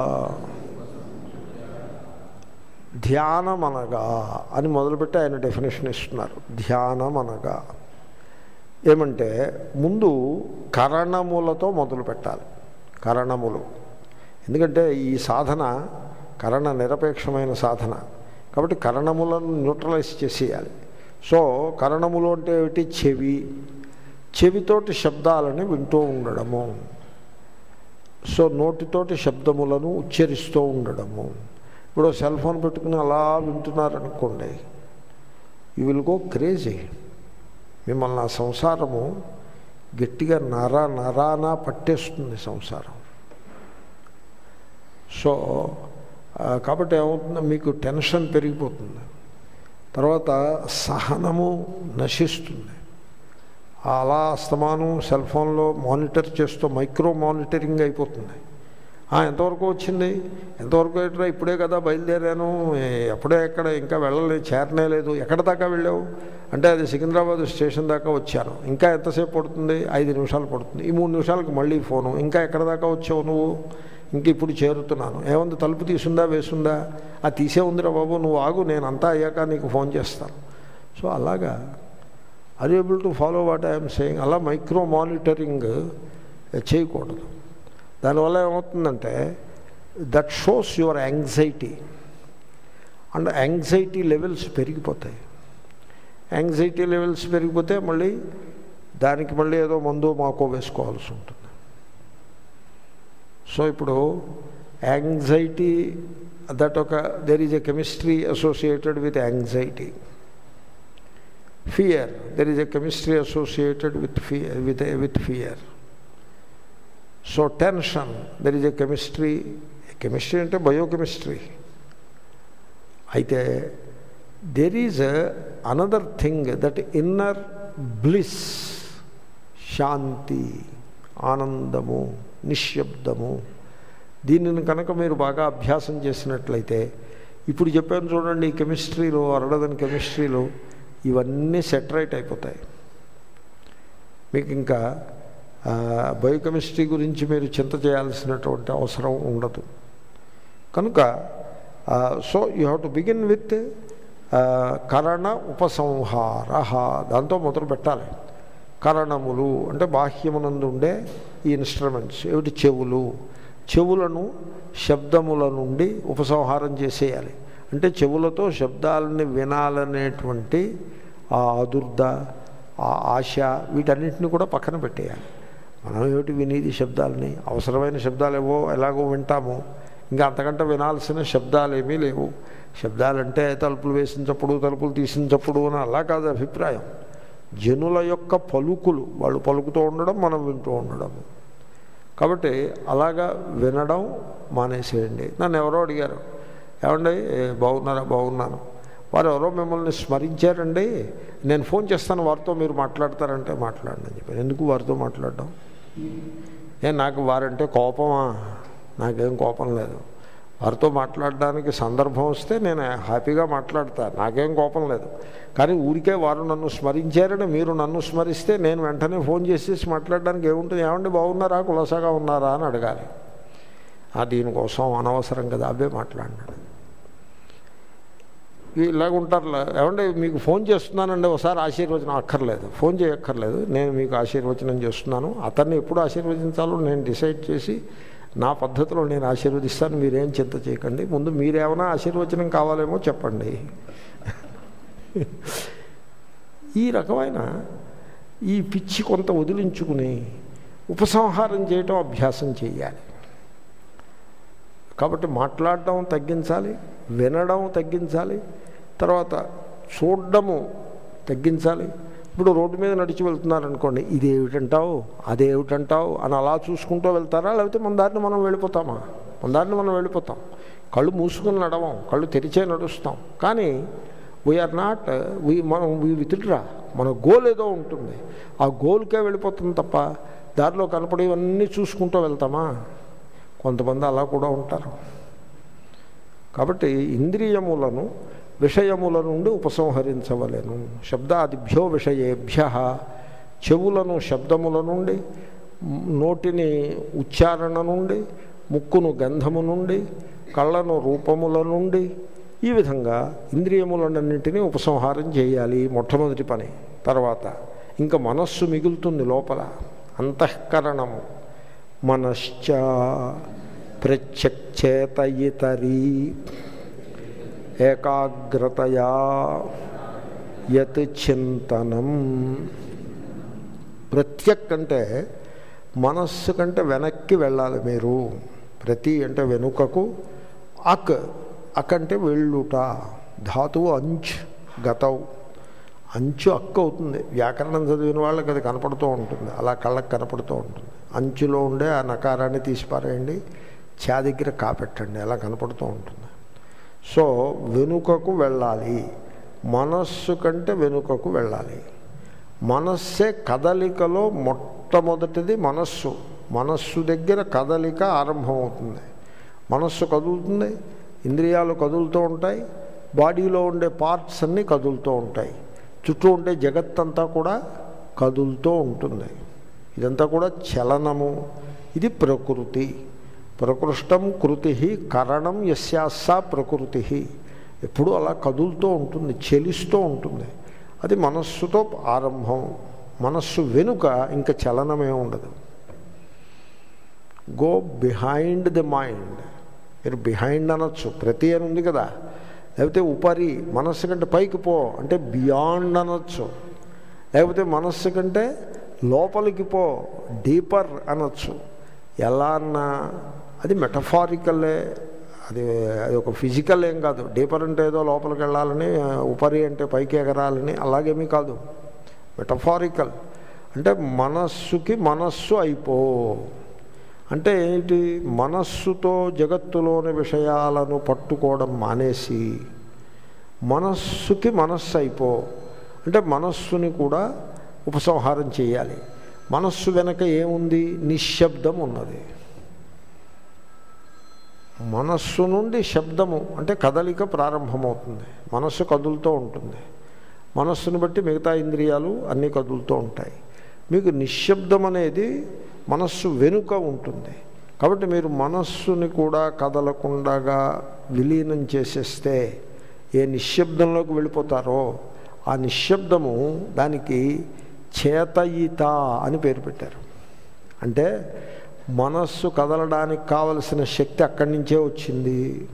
ధ్యానమనగా అని మొదలుపెట్టి ఆయన డెఫినేషన్ ఇస్తున్నారు ధ్యానమనగా ఏమంటే ముందు కరణములతో మొదలు పెట్టాలి కరణములు ఎందుకంటే ఈ సాధన కరణ నిరపేక్షమైన సాధన కాబట్టి కరణములను న్యూట్రలైజ్ చేసేయాలి సో కరణములు అంటే ఏమిటి చెవి చెవితోటి శబ్దాలని వింటూ ఉండడము సో నోటితోటి శబ్దములను ఉచ్చరిస్తూ ఉండడము ఇప్పుడు సెల్ ఫోన్ పెట్టుకుని అలా వింటున్నారనుకోండి యూ విల్ గో క్రేజీ మిమ్మల్ని ఆ సంసారము గట్టిగా నర నరాన పట్టేస్తుంది సంసారం సో కాబట్టి ఏమవుతుంది మీకు టెన్షన్ పెరిగిపోతుంది తర్వాత సహనము నశిస్తుంది అలా అస్తమానం సెల్ ఫోన్లో మానిటర్ చేస్తూ మైక్రో మానిటరింగ్ అయిపోతుంది ఎంతవరకు వచ్చింది ఎంతవరకు ఏంట్రా ఇప్పుడే కదా బయలుదేరాను ఎప్పుడే ఎక్కడ ఇంకా వెళ్ళలేదు చేరనే లేదు ఎక్కడ దాకా వెళ్ళావు అంటే అది సికింద్రాబాద్ స్టేషన్ దాకా వచ్చాను ఇంకా ఎంతసేపు పడుతుంది ఐదు నిమిషాలు పడుతుంది ఈ మూడు నిమిషాలకు మళ్ళీ ఫోను ఇంకా ఎక్కడ దాకా వచ్చావు నువ్వు ఇంక ఇప్పుడు చేరుతున్నాను ఏముంది తలుపు తీసుందా వేసుందా ఆ తీసే ఉందిరా బాబు నువ్వు ఆగు నేను అంతా అయ్యాక నీకు ఫోన్ చేస్తాను సో అలాగా are able to follow what I'm saying అలా మైక్రో మానిటరింగ్ చేయకూడదు దానివల్ల ఏమవుతుందంటే that shows your anxiety and anxiety levels పెరిగిపోతాయి యాంగ్జైటీ లెవెల్స్ పెరిగిపోతే మళ్ళీ దానికి మళ్ళీ ఏదో మందు మాకో వేసుకోవాల్సి ఉంటుంది సో ఇప్పుడు యాంగ్జైటీ దట్ ఒక there is a chemistry associated with anxiety fear there is a chemistry associated with fear with with fear so tension there is a chemistry chemistry అంటే బయోకెమిస్ట్రీ అయితే there is another thing that inner bliss శాంతి ఆనందము నిశ్శబ్దము దీనిని కనుక మీరు బాగా అభ్యాసం చేసినట్లయితే ఇప్పుడు చెప్పాను చూడండి ఈ కెమిస్ట్రీలో అరడదని కెమిస్ట్రీలో ఇవన్నీ సెటరైట్ అయిపోతాయి మీకు ఇంకా బయోకెమిస్ట్రీ గురించి మీరు చింత చేయాల్సినటువంటి అవసరం ఉండదు కనుక so you have to begin with కరణ ఉపసంహార దాంతో మొదలు పెట్టాలి కరణములు అంటే బాహ్యమునందు ఉండే ఈ ఇన్స్ట్రుమెంట్స్ ఏమిటి చెవులు చెవులను శబ్దముల నుండి ఉపసంహారం చేసేయాలి అంటే చెవులతో శబ్దాలని వినాలనేటువంటి ఆ ఆదుర్ద ఆ ఆశ వీటన్నిటిని కూడా పక్కన పెట్టేయాలి మనం ఏమిటి వినేది శబ్దాలని అవసరమైన శబ్దాలు ఏవో ఎలాగో వింటాము ఇంకా అంతకంటే వినాల్సిన శబ్దాలు ఏమీ లేవు శబ్దాలంటే తలుపులు వేసించప్పుడు తలుపులు తీసించప్పుడు అని అలా కాదు అభిప్రాయం జనుల యొక్క పలుకులు వాళ్ళు పలుకుతూ ఉండడం మనం వింటూ ఉండడం కాబట్టి అలాగా వినడం మానేసేయండి నన్ను ఎవరో అడిగారు ఏమండి బాగున్నారా బాగున్నాను వారు ఎవరో మిమ్మల్ని స్మరించారండి నేను ఫోన్ చేస్తాను వారితో మీరు మాట్లాడతారంటే మాట్లాడండి అని చెప్పాను ఎందుకు వారితో మాట్లాడడం ఏ నాకు వారంటే కోపమా నాకేం కోపం లేదు వారితో మాట్లాడడానికి సందర్భం వస్తే నేను హ్యాపీగా మాట్లాడతాను నాకేం కోపం లేదు కానీ ఊరికే వారు నన్ను స్మరించారని మీరు నన్ను స్మరిస్తే నేను వెంటనే ఫోన్ చేసేసి మాట్లాడడానికి ఏముంటుంది ఏమండి బాగున్నారా కులసగా ఉన్నారా అని అడగాలి ఆ దీనికోసం అనవసరం కదా అవే మాట్లాడినాడు ఇలాగ ఉంటారు ఏమంటే మీకు ఫోన్ చేస్తున్నానండి ఒకసారి ఆశీర్వచనం అక్కర్లేదు ఫోన్ చేయక్కర్లేదు నేను మీకు ఆశీర్వచనం చేస్తున్నాను అతన్ని ఎప్పుడు ఆశీర్వదించాలో నేను డిసైడ్ చేసి నా పద్ధతిలో నేను ఆశీర్వదిస్తాను మీరేం చింత చేయకండి ముందు మీరేమైనా ఆశీర్వచనం కావాలేమో చెప్పండి ఈ రకమైన ఈ పిచ్చి కొంత వదిలించుకుని ఉపసంహారం చేయటం అభ్యాసం చేయాలి కాబట్టి మాట్లాడడం తగ్గించాలి వినడం తగ్గించాలి తర్వాత చూడడము తగ్గించాలి ఇప్పుడు రోడ్డు మీద నడిచి వెళ్తున్నారనుకోండి ఇది ఏమిటంటావు అదేమిటంటావు అని అలా చూసుకుంటూ వెళ్తారా లేకపోతే మన దారిని మనం వెళ్ళిపోతామా మన దారిని మనం వెళ్ళిపోతాం కళ్ళు మూసుకుని నడవం కళ్ళు తెరిచే నడుస్తాం కానీ వీఆర్ నాట్ వీ మనం వీ విత్డ్రా మన గోల్ ఏదో ఉంటుంది ఆ గోల్కే వెళ్ళిపోతుంది తప్ప దారిలో కనపడేవన్నీ చూసుకుంటూ వెళ్తామా కొంతమంది అలా కూడా ఉంటారు కాబట్టి ఇంద్రియములను విషయముల నుండి ఉపసంహరించవలెను శబ్దాదిభ్యో విషయేభ్య చెవులను శబ్దముల నుండి నోటిని ఉచ్చారణ నుండి ముక్కును గంధము నుండి కళ్ళను రూపముల నుండి ఈ విధంగా ఇంద్రియములన్నింటినీ ఉపసంహారం చేయాలి మొట్టమొదటి పని తర్వాత ఇంకా మనస్సు మిగులుతుంది లోపల అంతఃకరణము మనశ్చ ప్రత్యక్షేతయితరీ ఏకాగ్రతయా యత్ చింతనం ప్రత్యక్ అంటే మనస్సు కంటే వెనక్కి వెళ్ళాలి మీరు ప్రతి అంటే వెనుకకు అక్ అక్ అంటే వెళ్ళుట ధాతువు అంచ్ గతవు అంచు అక్కు అవుతుంది వ్యాకరణం చదివిన వాళ్ళకి అది కనపడుతూ ఉంటుంది అలా కళ్ళకి కనపడుతూ ఉంటుంది అంచులో ఉండే ఆ నకారాన్ని తీసిపారేయండి చా దగ్గర కాపెట్టండి అలా కనపడుతూ ఉంటుంది సో వెనుకకు వెళ్ళాలి మనస్సు కంటే వెనుకకు వెళ్ళాలి మనస్సే కదలికలో మొట్టమొదటిది మనస్సు మనస్సు దగ్గర కదలిక ఆరంభమవుతుంది మనస్సు కదులుతుంది ఇంద్రియాలు కదులుతూ ఉంటాయి బాడీలో ఉండే పార్ట్స్ అన్నీ కదులుతూ ఉంటాయి చుట్టూ ఉండే జగత్తంతా కూడా కదులుతూ ఉంటుంది ఇదంతా కూడా చలనము ఇది ప్రకృతి ప్రకృష్టం కృతి కరణం యస్యాసా ప్రకృతి ఎప్పుడూ అలా కదులుతూ ఉంటుంది చెలిస్తూ ఉంటుంది అది మనస్సుతో ఆరంభం మనస్సు వెనుక ఇంకా చలనమే ఉండదు గో బిహైండ్ ది మైండ్ మీరు బిహైండ్ అనొచ్చు ప్రతి అని ఉంది కదా లేకపోతే ఉపరి మనస్సు కంటే పైకి పో అంటే బియాండ్ అనొచ్చు లేకపోతే మనస్సు కంటే లోపలికి పో డీపర్ అనొచ్చు ఎలా అన్నా అది మెటఫారికల్లే అది అది ఒక ఫిజికల్ ఏం కాదు డీపర్ అంటే ఏదో లోపలికి వెళ్ళాలని ఉపరి అంటే పైకి ఎగరాలని అలాగేమీ కాదు మెటఫారికల్ అంటే మనస్సుకి మనస్సు అయిపో అంటే ఏంటి మనస్సుతో జగత్తులోని విషయాలను పట్టుకోవడం మానేసి మనస్సుకి మనస్సు అయిపో అంటే మనస్సుని కూడా ఉపసంహారం చేయాలి మనస్సు వెనక ఏముంది నిశ్శబ్దం ఉన్నది మనస్సు నుండి శబ్దము అంటే కదలిక ప్రారంభమవుతుంది మనస్సు కదులుతూ ఉంటుంది మనస్సును బట్టి మిగతా ఇంద్రియాలు అన్నీ కదులుతూ ఉంటాయి మీకు నిశ్శబ్దం అనేది మనస్సు వెనుక ఉంటుంది కాబట్టి మీరు మనస్సుని కూడా కదలకుండగా విలీనం చేసేస్తే ఏ నిశ్శబ్దంలోకి వెళ్ళిపోతారో ఆ నిశ్శబ్దము దానికి చేతయిత అని పేరు పెట్టారు అంటే మనస్సు కదలడానికి కావలసిన శక్తి అక్కడి నుంచే వచ్చింది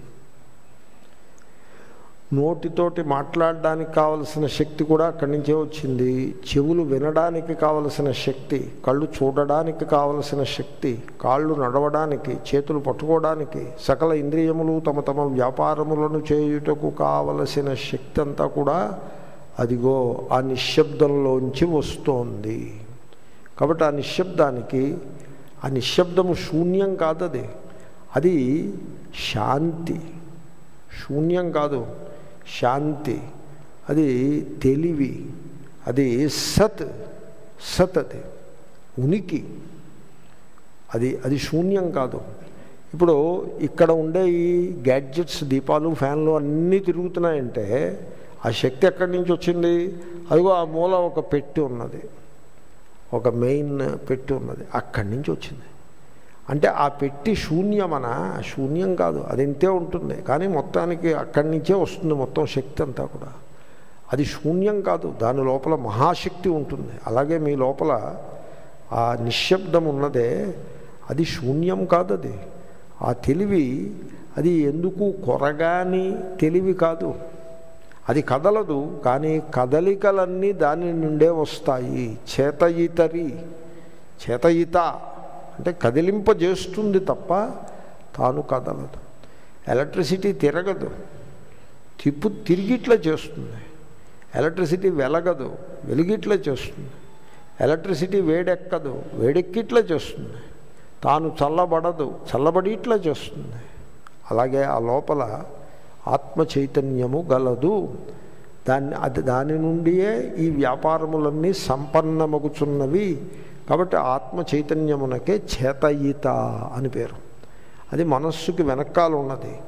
నోటితోటి మాట్లాడడానికి కావలసిన శక్తి కూడా అక్కడి నుంచే వచ్చింది చెవులు వినడానికి కావలసిన శక్తి కళ్ళు చూడడానికి కావలసిన శక్తి కాళ్ళు నడవడానికి చేతులు పట్టుకోవడానికి సకల ఇంద్రియములు తమ తమ వ్యాపారములను చేయుటకు కావలసిన శక్తి అంతా కూడా అదిగో ఆ నిశ్శబ్దంలోంచి వస్తోంది కాబట్టి ఆ నిశ్శబ్దానికి ఆ నిశ్శబ్దము శూన్యం కాదు అది అది శాంతి శూన్యం కాదు శాంతి అది తెలివి అది సత్ సత్ అది ఉనికి అది అది శూన్యం కాదు ఇప్పుడు ఇక్కడ ఉండే ఈ గ్యాడ్జెట్స్ దీపాలు ఫ్యాన్లు అన్నీ తిరుగుతున్నాయంటే ఆ శక్తి ఎక్కడి నుంచి వచ్చింది అదిగో ఆ మూల ఒక పెట్టి ఉన్నది ఒక మెయిన్ పెట్టి ఉన్నది అక్కడి నుంచి వచ్చింది అంటే ఆ పెట్టి శూన్యమన శూన్యం కాదు అది ఇంతే ఉంటుంది కానీ మొత్తానికి అక్కడి నుంచే వస్తుంది మొత్తం శక్తి అంతా కూడా అది శూన్యం కాదు దాని లోపల మహాశక్తి ఉంటుంది అలాగే మీ లోపల ఆ నిశ్శబ్దం ఉన్నదే అది శూన్యం కాదు అది ఆ తెలివి అది ఎందుకు కొరగాని తెలివి కాదు అది కదలదు కానీ కదలికలన్నీ దాని నుండే వస్తాయి చేతయితరి చేతయిత అంటే కదిలింపజేస్తుంది తప్ప తాను కదలదు ఎలక్ట్రిసిటీ తిరగదు తిప్పు తిరిగిట్లా చేస్తుంది ఎలక్ట్రిసిటీ వెలగదు వెలిగిట్లా చేస్తుంది ఎలక్ట్రిసిటీ వేడెక్కదు వేడెక్కిట్లా చేస్తుంది తాను చల్లబడదు చల్లబడి ఇట్లా చేస్తుంది అలాగే ఆ లోపల ఆత్మ చైతన్యము గలదు దాన్ని అది దాని నుండియే ఈ వ్యాపారములన్నీ సంపన్నమగుచున్నవి కాబట్టి ఆత్మ చైతన్యమునకే చేతయిత అని పేరు అది మనస్సుకి వెనకాల ఉన్నది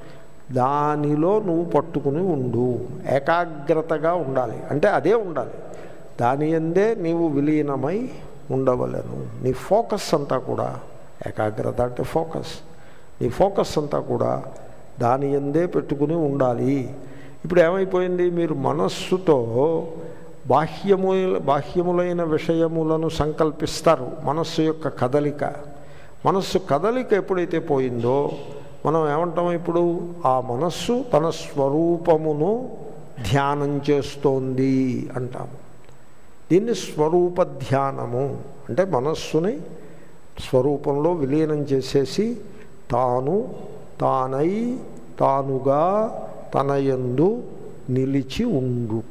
దానిలో నువ్వు పట్టుకుని ఉండు ఏకాగ్రతగా ఉండాలి అంటే అదే ఉండాలి దాని ఎందే నీవు విలీనమై ఉండవలను నీ ఫోకస్ అంతా కూడా ఏకాగ్రత అంటే ఫోకస్ నీ ఫోకస్ అంతా కూడా దాని ఎందే పెట్టుకుని ఉండాలి ఇప్పుడు ఏమైపోయింది మీరు మనస్సుతో బాహ్యము బాహ్యములైన విషయములను సంకల్పిస్తారు మనస్సు యొక్క కదలిక మనస్సు కదలిక ఎప్పుడైతే పోయిందో మనం ఏమంటాం ఇప్పుడు ఆ మనస్సు తన స్వరూపమును ధ్యానం చేస్తోంది అంటాము దీన్ని స్వరూప ధ్యానము అంటే మనస్సుని స్వరూపంలో విలీనం చేసేసి తాను తానై తానుగా తనయందు నిలిచి ఉండుట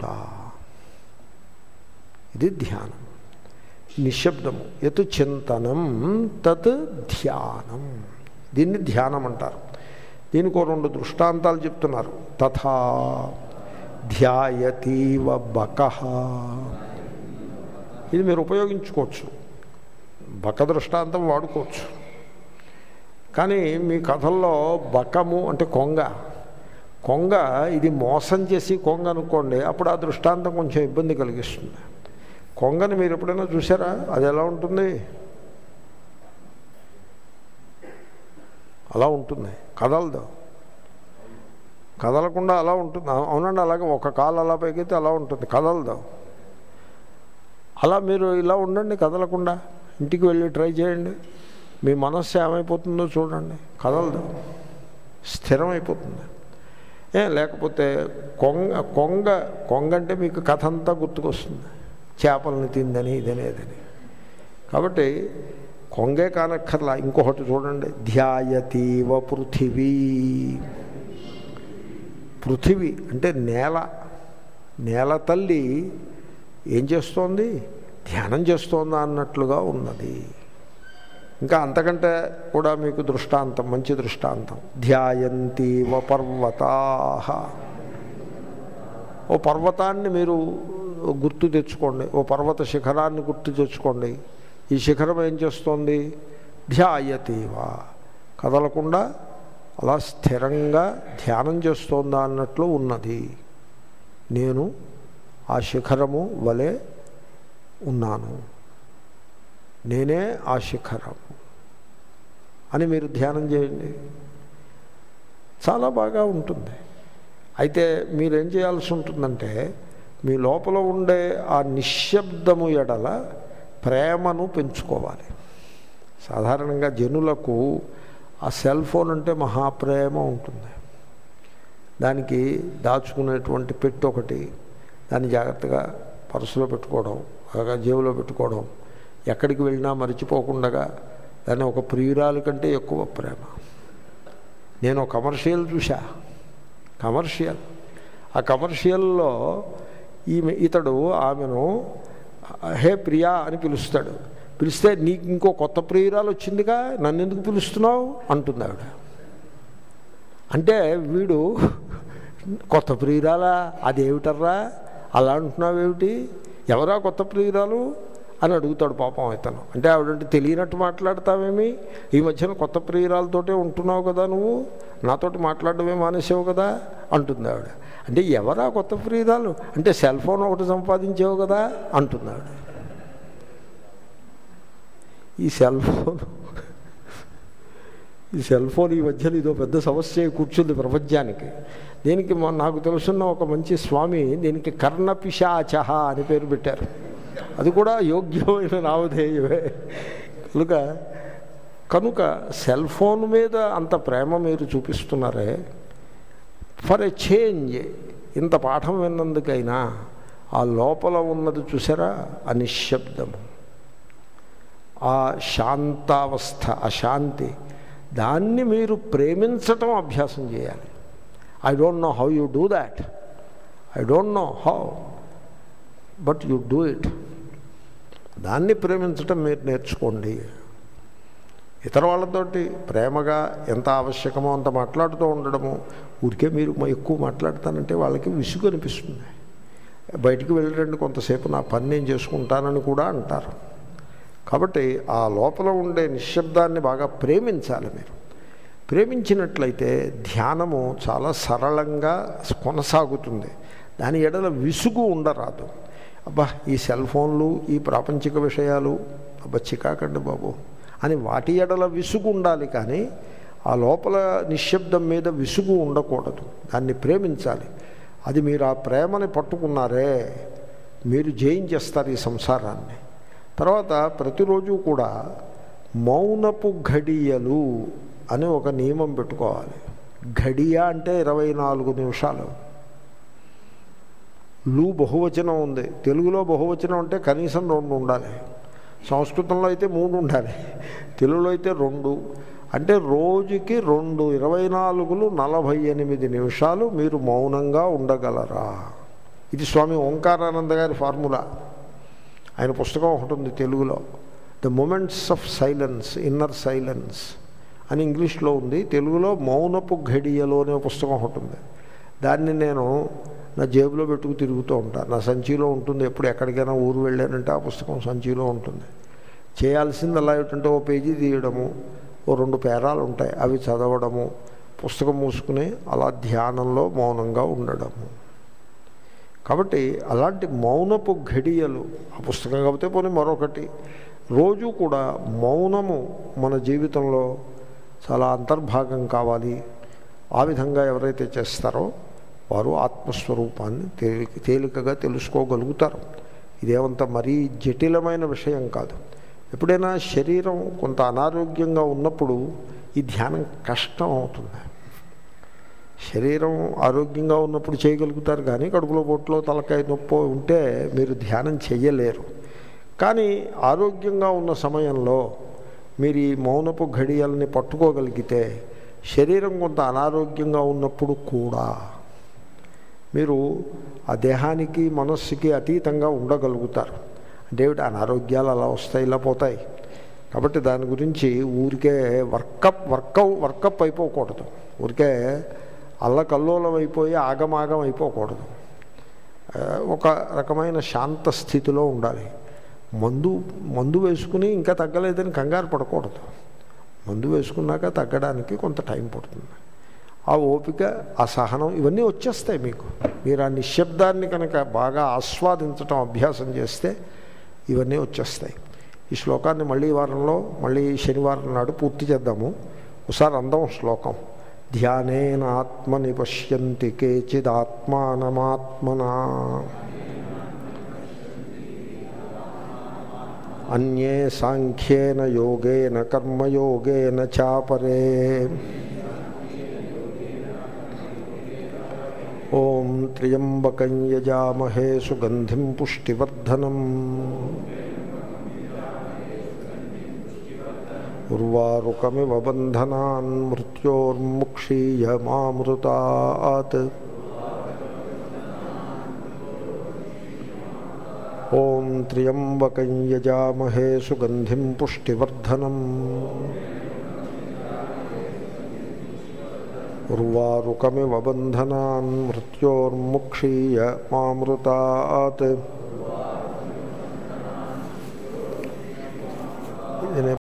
ఇది ధ్యానం నిశ్శబ్దము ఎతు చింతనం తత్ ధ్యానం దీన్ని ధ్యానం అంటారు దీనికి రెండు దృష్టాంతాలు చెప్తున్నారు తథా ధ్యాయతీవ బక ఇది మీరు ఉపయోగించుకోవచ్చు బక దృష్టాంతం వాడుకోవచ్చు కానీ మీ కథల్లో బకము అంటే కొంగ కొంగ ఇది మోసం చేసి కొంగ అనుకోండి అప్పుడు ఆ దృష్టాంతం కొంచెం ఇబ్బంది కలిగిస్తుంది కొంగని మీరు ఎప్పుడైనా చూసారా అది ఎలా ఉంటుంది అలా ఉంటుంది కదలదు కదలకుండా అలా ఉంటుంది అవునండి అలాగే ఒక కాలు అలా పైకైతే అలా ఉంటుంది కదలదు అలా మీరు ఇలా ఉండండి కదలకుండా ఇంటికి వెళ్ళి ట్రై చేయండి మీ మనస్సు ఏమైపోతుందో చూడండి కదలదు స్థిరమైపోతుంది ఏ లేకపోతే కొంగ కొంగ కొంగ అంటే మీకు కథ అంతా గుర్తుకొస్తుంది చేపలను తిందని ఇదనేదని కాబట్టి కొంగే కానక్కర్లా ఇంకొకటి చూడండి ధ్యాయతీవ పృథివీ పృథివీ అంటే నేల నేల తల్లి ఏం చేస్తోంది ధ్యానం చేస్తోందా అన్నట్లుగా ఉన్నది ఇంకా అంతకంటే కూడా మీకు దృష్టాంతం మంచి దృష్టాంతం ధ్యాయంతీవ పర్వతా ఓ పర్వతాన్ని మీరు గుర్తు తెచ్చుకోండి ఓ పర్వత శిఖరాన్ని గుర్తు తెచ్చుకోండి ఈ శిఖరం ఏం చేస్తోంది ధ్యాయతీవా కదలకుండా అలా స్థిరంగా ధ్యానం చేస్తోందా అన్నట్లు ఉన్నది నేను ఆ శిఖరము వలె ఉన్నాను నేనే ఆ శిఖరము అని మీరు ధ్యానం చేయండి చాలా బాగా ఉంటుంది అయితే మీరేం చేయాల్సి ఉంటుందంటే మీ లోపల ఉండే ఆ నిశ్శబ్దము ఎడల ప్రేమను పెంచుకోవాలి సాధారణంగా జనులకు ఆ సెల్ ఫోన్ అంటే మహాప్రేమ ఉంటుంది దానికి దాచుకునేటువంటి పెట్టు ఒకటి దాన్ని జాగ్రత్తగా పర్సులో పెట్టుకోవడం బాగా జేబులో పెట్టుకోవడం ఎక్కడికి వెళ్ళినా మర్చిపోకుండా దాన్ని ఒక ప్రియురాలు కంటే ఎక్కువ ప్రేమ నేను ఒక కమర్షియల్ చూసా కమర్షియల్ ఆ కమర్షియల్లో ఈమె ఇతడు ఆమెను హే ప్రియా అని పిలుస్తాడు పిలిస్తే నీకు ఇంకో కొత్త ప్రియురాలు వచ్చిందిగా నన్ను ఎందుకు పిలుస్తున్నావు అంటుంది ఆవిడ అంటే వీడు కొత్త ప్రియురాలా అదేమిటర్రా అలా అంటున్నావేమిటి ఎవరా కొత్త ప్రియురాలు అని అడుగుతాడు పాపం ఇతను అంటే ఆవిడంటే తెలియనట్టు మాట్లాడతావేమి ఈ మధ్యన కొత్త ప్రియురాలతోటే ఉంటున్నావు కదా నువ్వు నాతోటి మాట్లాడడమే మానేసావు కదా అంటుంది ఆవిడ అంటే ఎవరా కొత్త ప్రియురాలు అంటే సెల్ ఫోన్ ఒకటి సంపాదించావు కదా అంటుంది ఆవిడ ఈ సెల్ ఫోన్ ఈ సెల్ ఫోన్ ఈ మధ్యలో ఇదో పెద్ద సమస్య కూర్చుంది ప్రపంచానికి దీనికి నాకు తెలుసున్న ఒక మంచి స్వామి దీనికి కర్ణపిశాచహ అని పేరు పెట్టారు అది కూడా యోగ్యమైన నామధేయమే కనుక కనుక సెల్ ఫోన్ మీద అంత ప్రేమ మీరు చూపిస్తున్నారే ఫర్ ఎ చేంజ్ ఇంత పాఠం విన్నందుకైనా ఆ లోపల ఉన్నది చూసారా ఆ నిశ్శబ్దము ఆ శాంతావస్థ ఆ శాంతి దాన్ని మీరు ప్రేమించటం అభ్యాసం చేయాలి I don't know how you do that I don't know how but you do it దాన్ని ప్రేమించటం మీరు నేర్చుకోండి ఇతర వాళ్ళతోటి ప్రేమగా ఎంత ఆవశ్యకమో అంత మాట్లాడుతూ ఉండడము ఊరికే మీరు ఎక్కువ మాట్లాడతానంటే వాళ్ళకి విసుగు అనిపిస్తుంది బయటికి వెళ్ళరండి కొంతసేపు నా పని నేను చేసుకుంటానని కూడా అంటారు కాబట్టి ఆ లోపల ఉండే నిశ్శబ్దాన్ని బాగా ప్రేమించాలి మీరు ప్రేమించినట్లయితే ధ్యానము చాలా సరళంగా కొనసాగుతుంది దాని ఎడల విసుగు ఉండరాదు అబ్బా ఈ సెల్ ఫోన్లు ఈ ప్రాపంచిక విషయాలు అబ్బా చికాకండి బాబు అని వాటి ఎడల విసుగు ఉండాలి కానీ ఆ లోపల నిశ్శబ్దం మీద విసుగు ఉండకూడదు దాన్ని ప్రేమించాలి అది మీరు ఆ ప్రేమని పట్టుకున్నారే మీరు జయించేస్తారు ఈ సంసారాన్ని తర్వాత ప్రతిరోజు కూడా మౌనపు ఘడియలు అని ఒక నియమం పెట్టుకోవాలి ఘడియ అంటే ఇరవై నాలుగు నిమిషాలు లు బహువచనం ఉంది తెలుగులో బహువచనం అంటే కనీసం రెండు ఉండాలి సంస్కృతంలో అయితే మూడు ఉండాలి తెలుగులో అయితే రెండు అంటే రోజుకి రెండు ఇరవై నాలుగులు నలభై ఎనిమిది నిమిషాలు మీరు మౌనంగా ఉండగలరా ఇది స్వామి ఓంకారానంద గారి ఫార్ములా ఆయన పుస్తకం ఒకటి ఉంది తెలుగులో the moments of silence inner silence అని ఇంగ్లీష్లో ఉంది తెలుగులో మౌనపు ఘడియలో అనే పుస్తకం ఒకటి ఉంది దాన్ని నేను నా జేబులో పెట్టుకు తిరుగుతూ ఉంటాను నా సంచిలో ఉంటుంది ఎప్పుడు ఎక్కడికైనా ఊరు వెళ్ళానంటే ఆ పుస్తకం సంచిలో ఉంటుంది చేయాల్సింది అలా ఏమిటంటే ఓ పేజీ తీయడము ఓ రెండు పేరాలు ఉంటాయి అవి చదవడము పుస్తకం మూసుకుని అలా ధ్యానంలో మౌనంగా ఉండడము కాబట్టి అలాంటి మౌనపు ఘడియలు ఆ పుస్తకం కాకపోతే పోనీ మరొకటి రోజు కూడా మౌనము మన జీవితంలో చాలా అంతర్భాగం కావాలి ఆ విధంగా ఎవరైతే చేస్తారో వారు ఆత్మస్వరూపాన్ని తేలిక తేలికగా తెలుసుకోగలుగుతారు ఇదేమంత మరీ జటిలమైన విషయం కాదు ఎప్పుడైనా శరీరం కొంత అనారోగ్యంగా ఉన్నప్పుడు ఈ ధ్యానం కష్టం అవుతుంది శరీరం ఆరోగ్యంగా ఉన్నప్పుడు చేయగలుగుతారు కానీ కడుపులో పొట్లో తలకాయ నొప్పి ఉంటే మీరు ధ్యానం చెయ్యలేరు కానీ ఆరోగ్యంగా ఉన్న సమయంలో మీరు ఈ మౌనపు ఘడియల్ని పట్టుకోగలిగితే శరీరం కొంత అనారోగ్యంగా ఉన్నప్పుడు కూడా మీరు ఆ దేహానికి మనస్సుకి అతీతంగా ఉండగలుగుతారు అంటే ఏమిటి అనారోగ్యాలు అలా వస్తాయి ఇలా పోతాయి కాబట్టి దాని గురించి ఊరికే వర్కప్ వర్కౌ వర్కప్ అయిపోకూడదు ఊరికే అల్లకల్లోలం అయిపోయి ఆగమాగం అయిపోకూడదు ఒక రకమైన శాంత స్థితిలో ఉండాలి మందు మందు వేసుకుని ఇంకా తగ్గలేదని కంగారు పడకూడదు మందు వేసుకున్నాక తగ్గడానికి కొంత టైం పడుతుంది ఆ ఓపిక ఆ సహనం ఇవన్నీ వచ్చేస్తాయి మీకు మీరు ఆ నిశ్శబ్దాన్ని కనుక బాగా ఆస్వాదించటం అభ్యాసం చేస్తే ఇవన్నీ వచ్చేస్తాయి ఈ శ్లోకాన్ని మళ్ళీ వారంలో మళ్ళీ శనివారం నాడు పూర్తి చేద్దాము ఒకసారి అందం శ్లోకం ధ్యానేనాత్మని పశ్యంతి కేచిదాత్మానమాత్మనా అన్యే సాంఖ్యేన యోగేన కర్మయోగేన చాపరే ఓం త్ర్యంబకం యజామహే సుగంధిం పుష్టివర్ధనం ఉర్వారుకమివ బంధనాన్ మృత్యోర్ముక్షీయమామృతాత్ ఓం త్ర్యంబకం యజామహే సుగంధిం పుష్టివర్ధనం ఉర్వారుకమివ బంధనాన్ మృత్యోర్ముక్షీయమామృతాత్